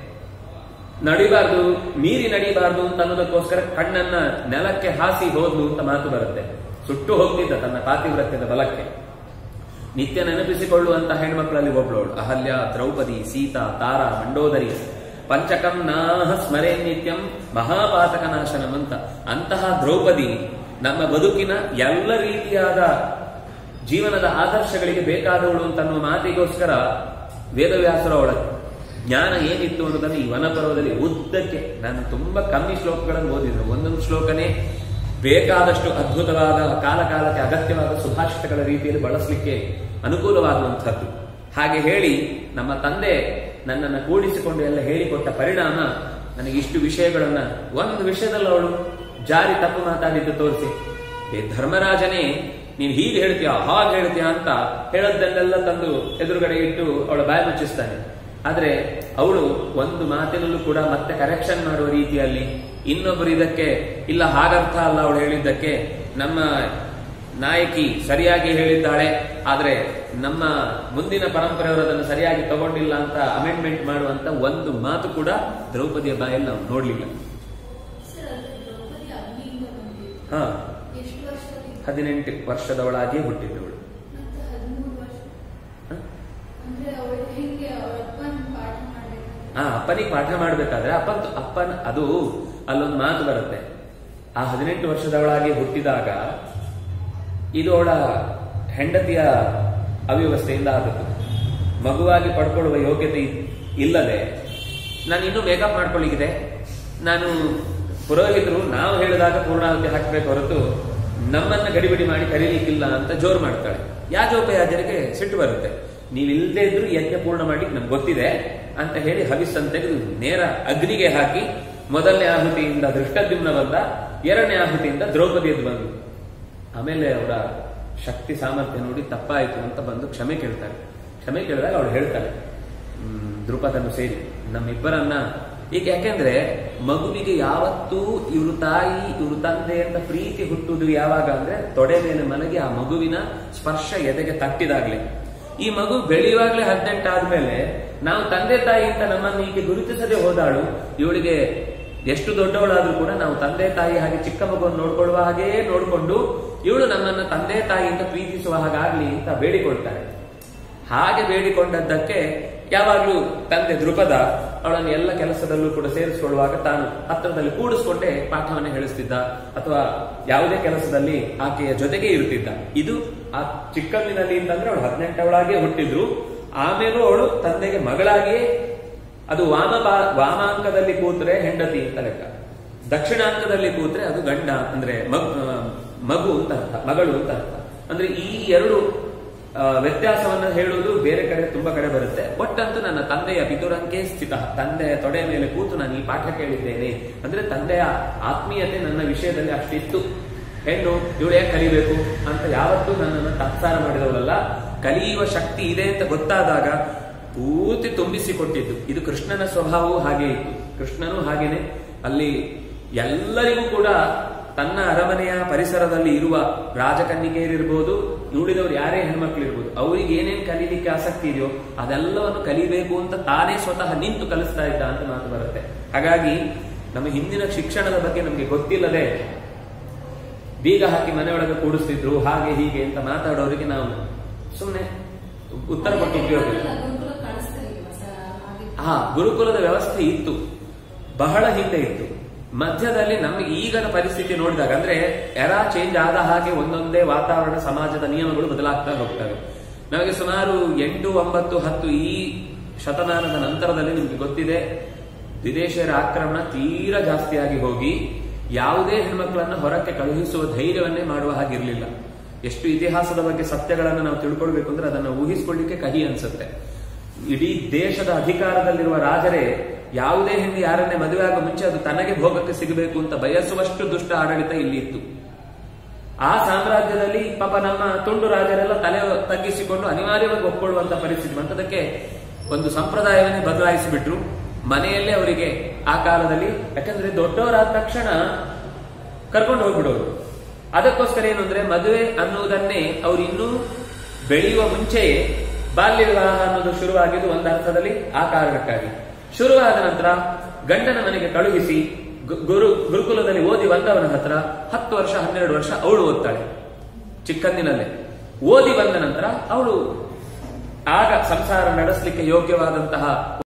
ನಡಿಬಾರ್ದು ಮೀರಿ ನಡಿಬಾರ್ದು ಅಂತ ಅನ್ನೋದಕ್ಕೋಸ್ಕರ ಕಣ್ಣನ್ನ ನೆಲಕ್ಕೆ ಹಾಸಿ ಹೋದ್ಲು ಅಂತ ಮಾತು ಬರುತ್ತೆ ಸುಟ್ಟು ಹೋಗ್ತಿದ್ದ ತನ್ನ ಪಾತಿವ್ರತ್ಯದ ಬಲಕ್ಕೆ ನಿತ್ಯ ನೆನಪಿಸಿಕೊಳ್ಳುವಂತ ಹೆಣ್ಮಕ್ಳಲ್ಲಿ ಒಬ್ಳೋಳು ಅಹಲ್ಯ ದ್ರೌಪದಿ ಸೀತಾ ತಾರಾ ಮಂಡೋದರಿ ಪಂಚಕಂ ನಾಹ ಸ್ಮರೇ ನಿತ್ಯಂ ಮಹಾಪಾತಕ ನಾಶನಂ ಅಂತ ಅಂತಹ ದ್ರೌಪದಿ ನಮ್ಮ ಬದುಕಿನ ಎಲ್ಲ ರೀತಿಯಾದ ಜೀವನದ ಆದರ್ಶಗಳಿಗೆ ಬೇಕಾದವಳು ಅಂತ ಅನ್ನುವ ಮಾತಿಗೋಸ್ಕರ ವೇದವ್ಯಾಸರ ಅವಳ ಜ್ಞಾನ ಏನಿತ್ತು ಅನ್ನೋದನ್ನು ಈ ವನಪರ್ವದಲ್ಲಿ ಉದ್ದಕ್ಕೆ ನಾನು ತುಂಬಾ ಕಮ್ಮಿ ಶ್ಲೋಕಗಳನ್ನು ಓದಿದ್ರು ಒಂದೊಂದು ಶ್ಲೋಕನೇ ಬೇಕಾದಷ್ಟು ಅದ್ಭುತವಾದ ಕಾಲ ಕಾಲಕ್ಕೆ ಅಗತ್ಯವಾದ ಸುಭಾಷಿತಗಳ ರೀತಿಯಲ್ಲಿ ಬಳಸಲಿಕ್ಕೆ ಅನುಕೂಲವಾಗುವಂಥದ್ದು ಹಾಗೆ ಹೇಳಿ ನಮ್ಮ ತಂದೆ ನನ್ನನ್ನು ಕೂಡಿಸಿಕೊಂಡು ಎಲ್ಲ ಹೇಳಿಕೊಟ್ಟ ಪರಿಣಾಮ ನನಗೆ ಇಷ್ಟು ವಿಷಯಗಳನ್ನ ಒಂದು ವಿಷಯದಲ್ಲಿ ಅವಳು ಜಾರಿ ತಪ್ಪು ಮಾತಾಡಿದ್ದು ತೋರಿಸಿ ಏ ಧರ್ಮರಾಜನೇ ನೀನು ಹೀಗೆ ಹೇಳ್ತೀಯ ಹಾಗೆ ಹೇಳ್ತೀಯ ಅಂತ ಹೇಳದ್ದನ್ನೆಲ್ಲ ತಂದು ಎದುರುಗಡೆ ಇಟ್ಟು ಅವಳ ಬಾಯಿ ಮುಚ್ಚಿಸ್ತಾನೆ ಆದ್ರೆ ಅವಳು ಒಂದು ಮಾತಿನಲ್ಲೂ ಕೂಡ ಮತ್ತೆ ಕರೆಕ್ಷನ್ ಮಾಡುವ ರೀತಿಯಲ್ಲಿ ಇನ್ನೊಬ್ಬರು ಇದಕ್ಕೆ ಇಲ್ಲ ಹಾಗರ್ಥ ಅಲ್ಲ ಅವಳು ಹೇಳಿದ್ದಕ್ಕೆ ನಮ್ಮ ನಾಯಕಿ ಸರಿಯಾಗಿ ಹೇಳಿದ್ದಾಳೆ ಆದ್ರೆ ನಮ್ಮ ಮುಂದಿನ ಪರಂಪರೆಯವರು ಅದನ್ನು ಸರಿಯಾಗಿ ತಗೊಂಡಿಲ್ಲ ಅಂತ ಅಮೆಂಡ್ಮೆಂಟ್ ಮಾಡುವಂತ ಒಂದು ಮಾತು ಕೂಡ ದ್ರೌಪದಿಯ ಬಾಯಲ್ಲಿ ನಾವು ನೋಡ್ಲಿಲ್ಲ ಸರ್ ಅದು ದ್ರೌಪದಿ ಅಗ್ನಿಯಿಂದ ಬಂದಿದ್ದು ಹಾ ಎಷ್ಟು ವರ್ಷದಲ್ಲಿ ಹದಿನೆಂಟು ವರ್ಷದವಳಾಗಿ ಹುಟ್ಟಿದ್ದವಳು ಮತ್ತೆ ಹದಿಮೂರು ವರ್ಷ ಹ? ಅಂದ್ರೆ ಅವಳು ಹೆಂಗೆ ಅವಳ ಅಪ್ಪನ ಪಾಠ ಮಾಡ್ಬೇಕು ಆ ಅಪ್ಪನಿಗೆ ಪಾಠ ಮಾಡ್ಬೇಕಾದ್ರೆ ಅಪ್ಪ ಅಪ್ಪನ ಅದು ಅಲ್ಲೊಂದು ಮಾತು ಬರುತ್ತೆ ಆ ಹದಿನೆಂಟು ವರ್ಷದವಳಾಗಿ ಹುಟ್ಟಿದಾಗ ಇದು ಅವಳ ಹೆಂಡತಿಯ ಅವ್ಯವಸ್ಥೆಯಿಂದ ಆದದ್ದು ಮಗುವಾಗಿ ಪಡ್ಕೊಳ್ಳುವ ಯೋಗ್ಯತೆ ಇ- ಇಲ್ಲದೆ ನಾನು ಇನ್ನೂ ಮೇಕಪ್ ಮಾಡ್ಕೊಳ್ಳಿಗಿದೆ ನಾನು ಪುರೋಹಿತರು ನಾವು ಹೇಳಿದಾಗ ಪೂರ್ಣಾಹುತಿ ಹಾಕಬೇಕು ಹೊರತು ನಮ್ಮನ್ನ ಗಡಿಬಿಡಿ ಮಾಡಿ ಕರೀಲಿಕ್ಕಿಲ್ಲ ಅಂತ ಜೋರು ಮಾಡ್ತಾಳೆ ಯಾಜೋಪಯಾಜರಿಗೆ ಸಿಟ್ಟು ಬರುತ್ತೆ ನೀವು ಇಲ್ಲದೆ ಇದ್ರು ಯಜ್ಞ ಪೂರ್ಣ ಮಾಡಿ ನಮ್ಗೆ ಗೊತ್ತಿದೆ ಅಂತ ಹೇಳಿ ಹವಿಸ್ಸನ್ನು ತೆಗೆದು ನೇರ ಅಗ್ನಿಗೆ ಹಾಕಿ ಮೊದಲನೇ ಆಹುತಿಯಿಂದ ದೃಷ್ಟದ್ಯುಮ್ನ ಬಂದ ಎರಡನೇ ಆಹುತಿಯಿಂದ ದ್ರೌಪದಿ ಎದ್ದು ಬಂದು ಆಮೇಲೆ ಅವರ ಶಕ್ತಿ ಸಾಮರ್ಥ್ಯ ನೋಡಿ ತಪ್ಪಾಯಿತು ಅಂತ ಬಂದು ಕ್ಷಮೆ ಕೇಳ್ತಾರೆ ಕ್ಷಮೆ ಕೇಳಿದಾಗ ಅವಳು ಹೇಳ್ತಾಳೆ ಹ್ಮ್, ದ್ರುಪದನು ಸೇರಿ ನಮ್ಮಿಬ್ಬರನ್ನ ಈಗ ಯಾಕೆಂದ್ರೆ ಮಗುವಿಗೆ ಯಾವತ್ತೂ ಇವ್ರ ತಾಯಿ ಇವ್ರ ತಂದೆ ಅಂತ ಪ್ರೀತಿ ಹುಟ್ಟುವುದು ಯಾವಾಗ ಅಂದ್ರೆ ತೊಡೆ ಮೇಲೆ ಮಲಗಿ ಆ ಮಗುವಿನ ಸ್ಪರ್ಶ ಎದೆಗೆ ತಟ್ಟಿದಾಗ್ಲೇ ಈ ಮಗು ಬೆಳೆಯುವಾಗ್ಲೇ ಹದಿನೆಂಟಾದ್ಮೇಲೆ ನಾವು ತಂದೆ ತಾಯಿ ಅಂತ ನಮ್ಮನ್ನು ಈಗ ಗುರುತಿಸದೆ ಹೋದಾಳು ಇವಳಿಗೆ ಎಷ್ಟು ದೊಡ್ಡವಳಾದ್ರೂ ಕೂಡ ನಾವು ತಂದೆ ತಾಯಿ ಹಾಗೆ ಚಿಕ್ಕ ಮಗುವನ್ನು ನೋಡ್ಕೊಳ್ಳುವ ಹಾಗೇ ನೋಡ್ಕೊಂಡು ಇವಳು ನನ್ನನ್ನು ತಂದೆ ತಾಯಿ ಅಂತ ಪ್ರೀತಿಸುವ ಹಾಗಾಗ್ಲಿ ಅಂತ ಬೇಡಿಕೊಳ್ತಾರೆ ಹಾಗೆ ಬೇಡಿಕೊಂಡದ್ದಕ್ಕೆ ಯಾವಾಗ್ಲೂ ತಂದೆ ದೃಪದ ಅವಳನ್ನು ಎಲ್ಲ ಕೆಲಸದಲ್ಲೂ ಕೂಡ ಸೇರಿಸಿಕೊಳ್ಳುವಾಗ ತಾನು ಹತ್ತಿರದಲ್ಲಿ ಕೂಡಿಸ್ಕೊಂಡೇ ಪಾಠವನ್ನು ಹೇಳಿಸ್ತಿದ್ದ ಅಥವಾ ಯಾವುದೇ ಕೆಲಸದಲ್ಲಿ ಆಕೆಯ ಜೊತೆಗೆ ಇರುತ್ತಿದ್ದ ಇದು ಆ ಚಿಕ್ಕಂದಿನಲ್ಲಿ ಅಂತಂದ್ರೆ ಅವಳು ಹದಿನೆಂಟವಳಾಗೆ ಹುಟ್ಟಿದ್ರು ಆಮೇಲೂ ಅವಳು ತಂದೆಗೆ ಮಗಳಾಗಿಯೇ ಅದು ವಾಮ ಬಾ- ವಾಮಾಂಕದಲ್ಲಿ ಕೂತ್ರೆ ಹೆಂಡತಿ ಅಂತ ಲೆಕ್ಕ ದಕ್ಷಿಣಾಂಕದಲ್ಲಿ ಕೂತ್ರೆ ಅದು ಗಂಡ ಅಂದ್ರೆ ಮಗ್- ಆ, ಮಗು ಅಂತ ಅರ್ಥ ಮಗಳು ಅಂತ ಅರ್ಥ ಅಂದ್ರೆ ಈ ಎರಡು ಆ, ವ್ಯತ್ಯಾಸವನ್ನ ಹೇಳುವುದು ಬೇರೆ ಕಡೆ ತುಂಬಾ ಕಡೆ ಬರುತ್ತೆ ಒಟ್ಟಂತೂ ನನ್ನ ತಂದೆಯ ಪಿತುರಂಕೆ ಸ್ಥಿತ ತಂದೆಯ ತೊಡೆ ಮೇಲೆ ಕೂತು ನಾನು ಈ ಪಾಠ ಕೇಳಿದ್ದೇನೆ ಅಂದ್ರೆ ತಂದೆಯ ಆತ್ಮೀಯತೆ ನನ್ನ ವಿಷಯದಲ್ಲಿ ಅಷ್ಟಿತ್ತು ಹೆಣ್ಣು ಇವಳು ಯಾಕೆ ಕಲಿಬೇಕು ಅಂತ ಯಾವತ್ತೂ ನನ್ನನ್ನು ತತ್ಸಾರ ಮಾಡಿದವಳಲ್ಲ ಕಲಿಯುವ ಶಕ್ತಿ ಇದೆ ಅಂತ ಗೊತ್ತಾದಾಗ ಪೂರ್ತಿ ತುಂಬಿಸಿಕೊಟ್ಟಿದ್ದು ಇದು ಕೃಷ್ಣನ ಸ್ವಭಾವವು ಹಾಗೆ ಇತ್ತು ಕೃಷ್ಣನು ಹಾಗೇನೆ ಅಲ್ಲಿ ಎಲ್ಲರಿಗೂ ಕೂಡ ತನ್ನ ಅರಮನೆಯ ಪರಿಸರದಲ್ಲಿ ಇರುವ ರಾಜಕನ್ನಿಕೆಯರಿರ್ಬೋದು ಉಳಿದವರು ಯಾರೇ ಹೆಣ್ಮಕ್ಳು ಇರ್ಬೋದು ಅವರಿಗೆ ಏನೇನ್ ಕಲೀಲಿಕ್ಕೆ ಆಸಕ್ತಿ ಇದೆಯೋ ಅದೆಲ್ಲವನ್ನು ಕಲಿಬೇಕು ಅಂತ ತಾನೇ ಸ್ವತಃ ನಿಂತು ಕಲಿಸ್ತಾ ಇದ್ದ ಅಂತ ಮಾತು ಬರುತ್ತೆ ಹಾಗಾಗಿ ನಮ್ಮ ಹಿಂದಿನ ಶಿಕ್ಷಣದ ಬಗ್ಗೆ ನಮಗೆ ಗೊತ್ತಿಲ್ಲದೆ ಬೀಗ ಹಾಕಿ ಮನೆಯೊಳಗೆ ಕೂಡಿಸ್ತಿದ್ರು ಹಾಗೆ ಹೀಗೆ ಅಂತ ಮಾತಾಡೋರಿಗೆ ನಾವು ಸುಮ್ಮನೆ ಉತ್ತರ ಕೊಟ್ಟು ಉಪಯೋಗ ಇಲ್ಲ ಗುರುಕುಲ ಕಾಣಿಸ್ತಿರ್ಲಿಲ್ವಾ ಸರ್ ಹಾಗೆ ಹಾ ಗುರುಕುಲದ ವ್ಯವಸ್ಥೆ ಇತ್ತು ಬಹಳ ಹಿಂದೆ ಇತ್ತು ಮಧ್ಯದಲ್ಲಿ ನಮಗೆ ಈಗದ ಪರಿಸ್ಥಿತಿ ನೋಡಿದಾಗ ಅಂದ್ರೆ ಎರ ಚೇಂಜ್ ಆದ ಹಾಗೆ ಒಂದೊಂದೇ ವಾತಾವರಣ ಸಮಾಜದ ನಿಯಮಗಳು ಬದಲಾಗ್ತಾ ಹೋಗ್ತವೆ ನಮಗೆ ಸುಮಾರು ಎಂಟು ಒಂಬತ್ತು ಹತ್ತು ಈ ಶತಮಾನದ ನಂತರದಲ್ಲಿ ನಿಮ್ಗೆ ಗೊತ್ತಿದೆ ವಿದೇಶಿಯರ ಆಕ್ರಮಣ ತೀರಾ ಜಾಸ್ತಿಯಾಗಿ ಹೋಗಿ ಯಾವುದೇ ಹೆಣ್ಮಕ್ಳನ್ನ ಹೊರಕ್ಕೆ ಕಳುಹಿಸುವ ಧೈರ್ಯವನ್ನೇ ಮಾಡುವ ಹಾಗಿರ್ಲಿಲ್ಲ ಎಷ್ಟು ಇತಿಹಾಸದ ಬಗ್ಗೆ ಸತ್ಯಗಳನ್ನು ನಾವು ತಿಳ್ಕೊಳ್ಬೇಕು ಅಂದ್ರೆ ಅದನ್ನು ಊಹಿಸ್ಕೊಳ್ಳಿಕ್ಕೆ ಕಹಿ ಅನ್ಸುತ್ತೆ ಇಡೀ ದೇಶದ ಅಧಿಕಾರದಲ್ಲಿರುವ ರಾಜರೇ ಯಾವುದೇ ಹೆಣ್ಣು ಯಾರನ್ನೇ ಮದುವೆ ಆಗ ಮುಂಚೆ ಅದು ತನಗೆ ಭೋಗಕ್ಕೆ ಸಿಗಬೇಕು ಅಂತ ಬಯಸುವಷ್ಟು ದುಷ್ಟ ಆಡಳಿತ ಇಲ್ಲಿ ಇತ್ತು ಆ ಸಾಮ್ರಾಜ್ಯದಲ್ಲಿ ಪಾಪ ನಮ್ಮ ತುಂಡು ರಾಜರೆಲ್ಲ ತಲೆ ತಗ್ಗಿಸಿಕೊಂಡು ಅನಿವಾರ್ಯವಾಗಿ ಒಪ್ಕೊಳ್ಳುವಂತ ಪರಿಸ್ಥಿತಿ ಬಂತದಕ್ಕೆ ಒಂದು ಸಂಪ್ರದಾಯವನ್ನೇ ಬದಲಾಯಿಸಿಬಿಟ್ರು ಮನೆಯಲ್ಲೇ ಅವರಿಗೆ ಆ ಕಾಲದಲ್ಲಿ ಯಾಕಂದ್ರೆ ದೊಡ್ಡವರಾದ ತಕ್ಷಣ ಕರ್ಕೊಂಡು ಹೋಗ್ಬಿಡೋರು ಅದಕ್ಕೋಸ್ಕರ ಏನು ಅಂದ್ರೆ ಮದುವೆ ಅನ್ನುವುದನ್ನೇ ಅವ್ರು ಇನ್ನೂ ಬೆಳೆಯುವ ಮುಂಚೆಯೇ ಬಾಲ್ಯ ವಿವಾಹ ಅನ್ನೋದು ಶುರುವಾಗಿದ್ದು ಒಂದು ಅರ್ಥದಲ್ಲಿ ಆ ಕಾರಣಕ್ಕಾಗಿ ಶುರುವಾದ ನಂತರ ಗಂಡನ ಮನೆಗೆ ಕಳುಹಿಸಿ ಗು- ಗುರು ಗುರುಕುಲದಲ್ಲಿ ಓದಿ ಬಂದವನ ಹತ್ರ ಹತ್ತು ವರ್ಷ ಹನ್ನೆರಡು ವರ್ಷ ಅವಳು ಓದ್ತಾಳೆ ಚಿಕ್ಕಂದಿನಲ್ಲೇ ಓದಿ ಬಂದ ನಂತರ ಅವಳು ಆಗ ಸಂಸಾರ ನಡೆಸಲಿಕ್ಕೆ ಯೋಗ್ಯವಾದಂತಹ